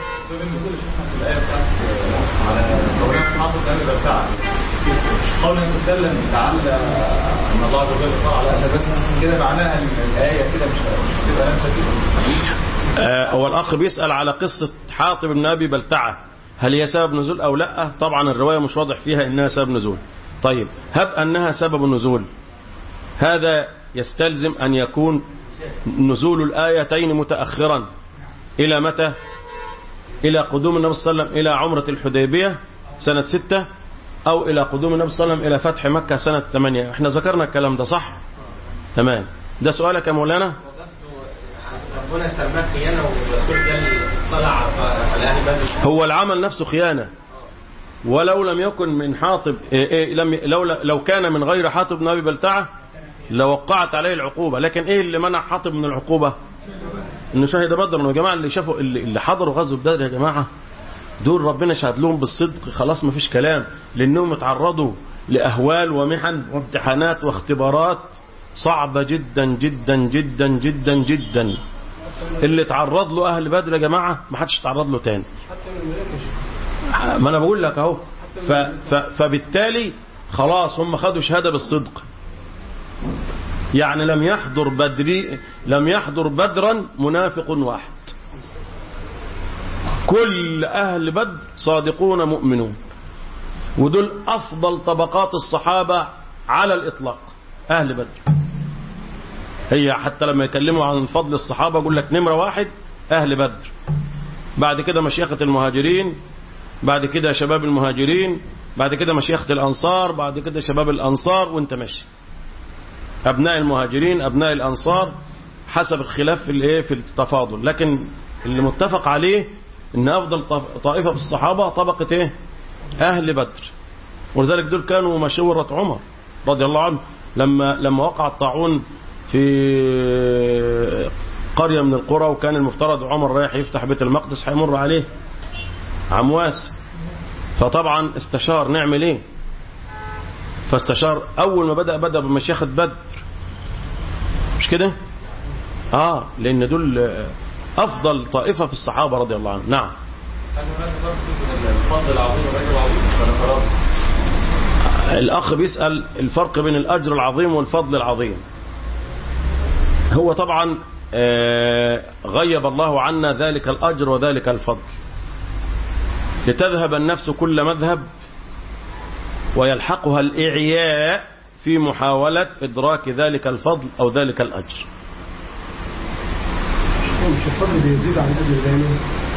Speaker 6: قول النبي صلى الله عليه وسلم لعل ان الله عز وجل قال على اهل بيتنا كده معناها ان الايه كده مش مش هتبقى نفسها كده
Speaker 2: آه، هو الأخ بيسأل على قصة حاطب بن أبي بلتعة هل هي سبب نزول أو لا طبعا الرواية مش واضح فيها إنها سبب نزول طيب هب أنها سبب نزول هذا يستلزم أن يكون نزول الآيتين متأخرا إلى متى إلى قدوم النبي صلى الله عليه وسلم إلى عمرة الحديبية سنة ستة أو إلى قدوم النبي صلى الله عليه وسلم إلى فتح مكة سنة ثمانية احنا ذكرنا الكلام ده صح تمام ده سؤالك يا مولانا
Speaker 5: ربنا سماه خيانة والرسول ده اللي طلع على أهل بدر
Speaker 2: هو العمل نفسه خيانة ولو لم يكن من حاطب إيه إيه لم لو لو كان من غير حاطب بن ابي بلتعه لوقعت عليه العقوبة لكن ايه اللي منع حاطب من العقوبة انه شهد بدر يا جماعة اللي شافوا اللي, اللي حضروا غزوة بدر يا جماعة دول ربنا شهد لهم بالصدق خلاص ما فيش كلام لانهم اتعرضوا لاهوال ومحن وامتحانات واختبارات صعبة جدا جدا جدا جدا جدا اللي اتعرض له اهل بدر يا جماعة ما حدش اتعرض له تاني ما انا بقول لك اهو ف ف فبالتالي خلاص هم خدوا شهاده بالصدق يعني لم يحضر بدري لم يحضر بدرا منافق واحد كل اهل بدر صادقون مؤمنون ودول افضل طبقات الصحابه على الاطلاق اهل بدر هي حتى لما يكلموا عن فضل الصحابه يقول لك نمره واحد اهل بدر بعد كده مشيخه المهاجرين بعد كده شباب المهاجرين بعد كده مشيخة الأنصار بعد كده شباب الأنصار وانت ماشي أبناء المهاجرين أبناء الأنصار حسب الخلاف في الايه في التفاضل لكن اللي متفق عليه ان افضل طائفة في الصحابة طبقة ايه اهل بدر ولذلك دول كانوا مشورة عمر رضي الله عنه لما لما وقع الطاعون في قرية من القرى وكان المفترض عمر رايح يفتح بيت المقدس هيمر عليه عمواس فطبعا استشار نعمل ايه فاستشار اول ما بدأ بدأ بمشيخة بدر مش كده اه لان دول افضل طائفة في الصحابة رضي الله عنهم نعم
Speaker 6: هل هناك فرق بين الفضل العظيم والرجل العظيم ولا خلاص؟
Speaker 2: الاخ بيسأل الفرق بين الاجر العظيم والفضل العظيم هو طبعا آه، غيب الله عنا ذلك الاجر وذلك الفضل لتذهب النفس كل مذهب ويلحقها الإعياء في محاولة إدراك ذلك الفضل أو ذلك الأجر
Speaker 3: مش الفضل بيزيد عن اجر دايما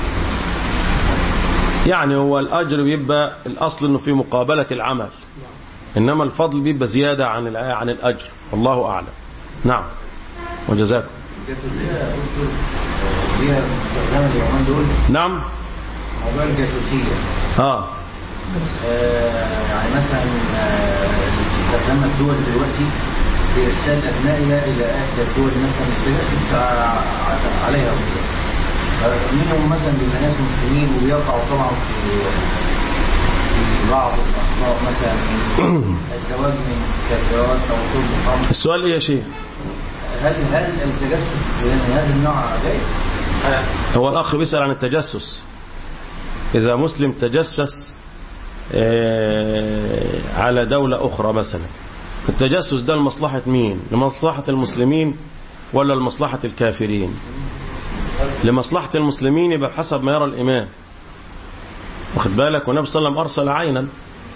Speaker 2: يعني هو الأجر بيبقى الأصل أنه في مقابلة العمل إنما الفضل بيبقى زيادة عن الع- عن الأجر والله أعلم نعم وجزاكم
Speaker 5: الجاسوسية قلت ليها استخدام اليومين دول
Speaker 2: نعم
Speaker 5: موضوع الجاسوسية
Speaker 2: آه
Speaker 5: آه، يعني مثلا آه، استخدام الدول دلوقتي في إرسال أبنائها إلى إحدى الدول مثلا التجسس ع- عليها وكده. منهم مثلا بيبقى ناس مسلمين وبيقعوا طبعا في في بعض الأخطاء مثلا من الزواج من كافرات أو شرب خمر
Speaker 2: السؤال إيه يا شيخ
Speaker 5: هل هل التجسس من هذا النوع جائز؟
Speaker 2: هو الأخ بيسأل عن التجسس إذا مسلم تجسس آه، على دولة أخرى مثلا التجسس ده لمصلحة مين لمصلحة المسلمين ولا لمصلحة الكافرين لمصلحة المسلمين يبقى بحسب ما يرى الإمام واخد بالك والنبي صلى الله عليه وسلم أرسل عينا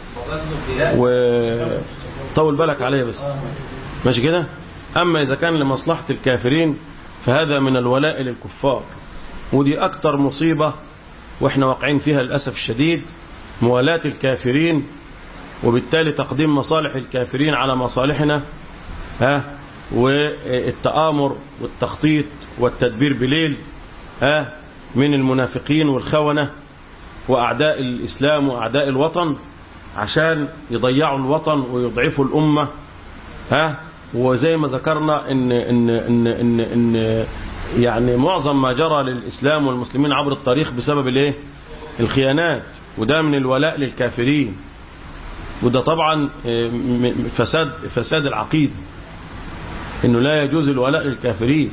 Speaker 2: وطول بالك عليه بس ماشي كده أما إذا كان لمصلحة الكافرين فهذا من الولاء للكفار ودي أكتر مصيبة وإحنا واقعين فيها للأسف الشديد موالاة الكافرين وبالتالي تقديم مصالح الكافرين على مصالحنا ها والتآمر والتخطيط والتدبير بليل ها من المنافقين والخونة وأعداء الإسلام وأعداء الوطن عشان يضيعوا الوطن ويضعفوا الأمة ها وزي ما ذكرنا إن, إن, إن, إن, إن يعني معظم ما جرى للإسلام والمسلمين عبر التاريخ بسبب الايه الخيانات وده من الولاء للكافرين وده طبعا فساد فساد العقيدة انه لا يجوز الولاء للكافرين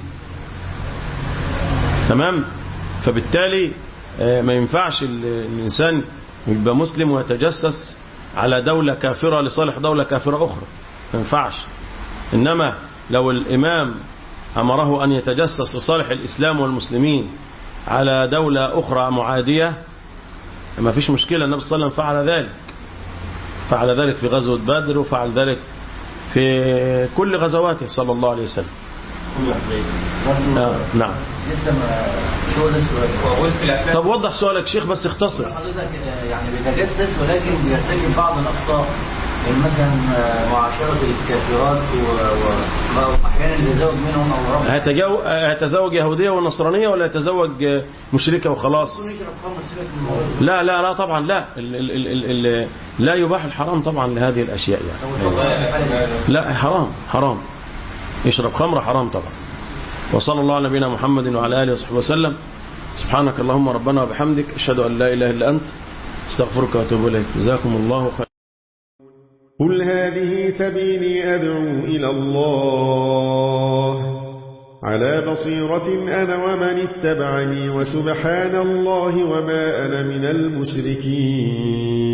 Speaker 2: تمام فبالتالي ما ينفعش الإنسان يبقى مسلم ويتجسس على دولة كافرة لصالح دولة كافرة أخرى ما ينفعش إنما لو الإمام أمره أن يتجسس لصالح الإسلام والمسلمين على دولة أخرى معادية ما فيش مشكلة النبي صلى الله عليه وسلم فعل ذلك فعل ذلك في غزوة بدر وفعل ذلك في كل غزواته صلى الله عليه وسلم آه نعم
Speaker 5: لسه ما شو لسه
Speaker 6: وأقول في الأفلام
Speaker 2: طب وضح سؤالك شيخ بس اختصر
Speaker 5: حضرتك يعني بيتجسس ولكن بيرتكب بعض الأخطاء يعني مثلا معاشرة الكافرات و- و- وأحيانا يتزوج منهم أو رفض
Speaker 2: هيتجو... هيتزوج يهودية ونصرانية ولا يتزوج مشركة وخلاص
Speaker 5: يشرب خمر سيبك من الموضوع
Speaker 2: لا لا لا طبعا لا ال ال ال ال ال لا يباح الحرام طبعا لهذه الأشياء يعني لا حرام حرام يشرب خمر حرام طبعا وصلى الله على نبينا محمد وعلى آله وصحبه وسلم سبحانك اللهم ربنا وبحمدك أشهد أن لا إله إلا أنت استغفرك وأتوب إليك جزاكم الله خيرا
Speaker 7: قل هذه سبيلي أدعو إلى الله على بصيرة أنا ومن اتبعني وسبحان الله وما أنا من المشركين